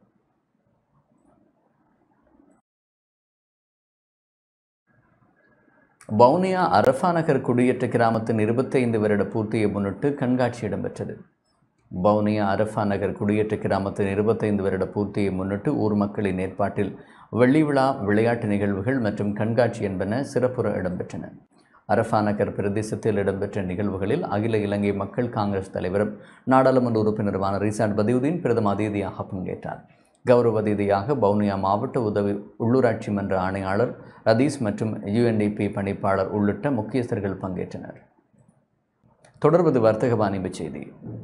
வவுனியா அரஃபா நகர் குடியேற்ற கிராமத்தின் இருபத்தைந்து வருட பூர்த்தியை முன்னிட்டு கண்காட்சி இடம்பெற்றது வவுனியா அரஃபா நகர் குடியேற்ற கிராமத்தின் இருபத்தைந்து வருட பூர்த்தியை முன்னிட்டு ஊர் மக்களின் ஏற்பாட்டில் வெள்ளி விழா விளையாட்டு நிகழ்வுகள் மற்றும் கண்காட்சி என்பன சிறப்புற இடம்பெற்றன அரஃபா நகர் பிரதேசத்தில் இடம்பெற்ற நிகழ்வுகளில் அகில இலங்கை மக்கள் காங்கிரஸ் தலைவரும் நாடாளுமன்ற உறுப்பினருமான ரிசாட் பதியுதீன் பிரதம அதிதியாக பங்கேற்றார் கௌரவ அதிதியாக வவுனியா மாவட்ட உதவி உள்ளூராட்சி மன்ற ஆணையாளர் ரதீஸ் மற்றும் யுஎன்டிபி பணிப்பாளர் உள்ளிட்ட முக்கியஸ்தர்கள் பங்கேற்றனர் தொடர்வது வர்த்தக வாணிப செய்தி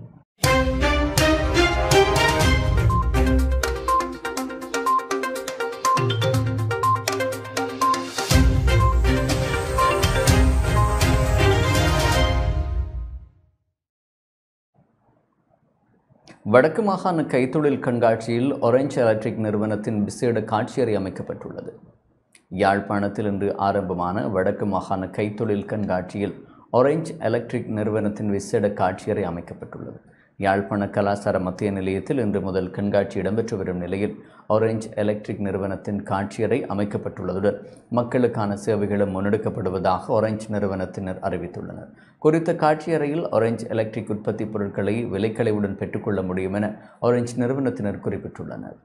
வடக்கு மாகாண கைத்தொழில் கண்காட்சியில் ஒரேஞ்ச் எலக்ட்ரிக் நிறுவனத்தின் விசேட காட்சியறை அமைக்கப்பட்டுள்ளது யாழ்ப்பாணத்தில் இன்று ஆரம்பமான வடக்கு மாகாண கைத்தொழில் கண்காட்சியில் ஒரேஞ்ச் எலக்ட்ரிக் நிறுவனத்தின் விசேட காட்சியறை அமைக்கப்பட்டுள்ளது யாழ்ப்பாண கலாசார மத்திய நிலையத்தில் இன்று முதல் கண்காட்சி இடம்பெற்று வரும் நிலையில் ஆரஞ்ச் எலக்ட்ரிக் நிறுவனத்தின் காட்சியறை அமைக்கப்பட்டுள்ளதுடன் மக்களுக்கான சேவைகளும் முன்னெடுக்கப்படுவதாக ஆரஞ்ச் நிறுவனத்தினர் அறிவித்துள்ளனர் குறித்த காட்சியறையில் ஆரஞ்ச் எலக்ட்ரிக் உற்பத்தி பொருட்களை விலைக்களைவுடன் பெற்றுக்கொள்ள முடியும் என ஆரஞ்ச் நிறுவனத்தினர் குறிப்பிட்டுள்ளனர்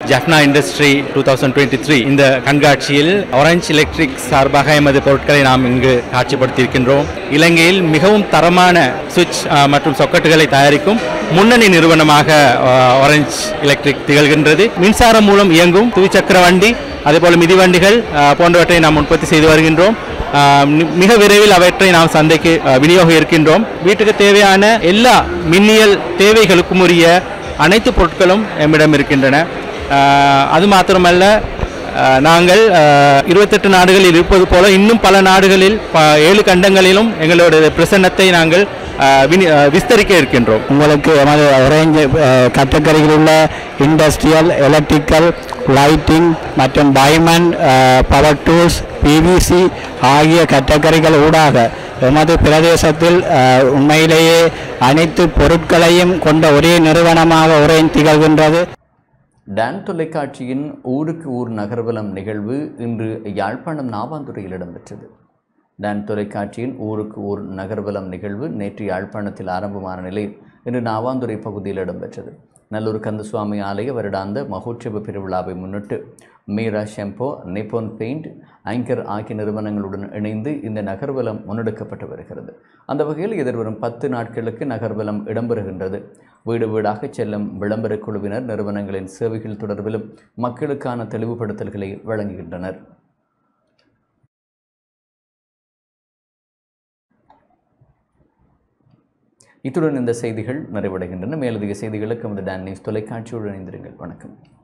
Jaffna industry two thousand twenty three இந்த கண்காட்சியில் ஆரஞ்ச் எலக்ட்ரிக் சார்பாக எமது பொருட்களை நாம் இங்கு காட்சிப்படுத்தியிருக்கின்றோம் இலங்கையில் மிகவும் தரமான சுவிட்ச் அஹ், மற்றும் சொக்கட்டுகளை தயாரிக்கும் முன்னணி நிறுவனமாக ஆரஞ்ச் எலக்ட்ரிக் திகழ்கின்றது மின்சாரம் மூலம் இயங்கும் துவிச்சக்கர வண்டி அதேபோல் மிதிவண்டிகள் அஹ், போன்றவற்றை நாம் உற்பத்தி செய்து வருகின்றோம் அஹ், மி- மிக விரைவில் அவற்றை நாம் சந்தைக்கு அஹ், விநியோக இருக்கின்றோம் வீட்டுக்கு தேவையான எல்லா மின்னியல் தேவைகளுக்கும் உரிய அனைத்து பொருட்களும் எம்மிடம் இருக்கின்றன அஹ், அது மாத்திரமல்ல அஹ், நாங்கள் இருபத்தெட்டு நாடுகளில் இருப்பது போல இன்னும் பல நாடுகளில் ப- ஏழு கண்டங்களிலும் எங்களுடைய பிரசன்னத்தை நாங்கள் அஹ், வினி- அஹ், விஸ்தரிக்க இருக்கின்றோம் உங்களுக்கு எமது ரேஞ்ச் கட்டக்கரையில் உள்ள இண்டஸ்ட்ரியல் எலக்ட்ரிக்கல் லைட்டிங் மற்றும் பைமன் பவர் டூல்ஸ் பிவிசி ஆகிய கட்டக்கரைகள் ஊடாக எமது பிரதேசத்தில் அஹ், உண்மையிலேயே அனைத்து பொருட்களையும் கொண்ட ஒரே நிறுவனமாக ஒரே திகழ்கின்றது டான் தொலைக்காட்சியின் ஊருக்கு ஊர் நகர்வலம் நிகழ்வு இன்று யாழ்ப்பாணம் நாவாந்துறையில் இடம்பெற்றது டான் தொலைக்காட்சியின் ஊருக்கு ஊர் நகர்வலம் நிகழ்வு நேற்று யாழ்ப்பாணத்தில் ஆரம்பமான நிலையில் இன்று நாவாந்துறை பகுதியில் இடம்பெற்றது நல்லூர் கந்தசுவாமி ஆலய வருடாந்த மகோற்சவ பெருவிழாவை முன்னிட்டு Meera shampoo Nippon paint Anchor ஆகிய நிறுவனங்களுடன் இணைந்து இந்த நகர்வலம் முன்னெடுக்கப்பட்டு வருகிறது அந்த வகையில் எதிர்வரும் பத்து நாட்களுக்கு நகர்வலம் இடம்பெறுகின்றது வீடு வீடாக செல்லும் விளம்பர குழுவினர் நிறுவனங்களின் சேவைகள் தொடர்பிலும் மக்களுக்கான தெளிவுபடுத்தல்களை வழங்குகின்றனர் இத்துடன் இந்த செய்திகள் நிறைவடைகின்றன மேலதிக செய்திகளுக்கு நமது டான் நியூஸ் தொலைக்காட்சியுடன் இணைந்திருங்கள் வணக்கம்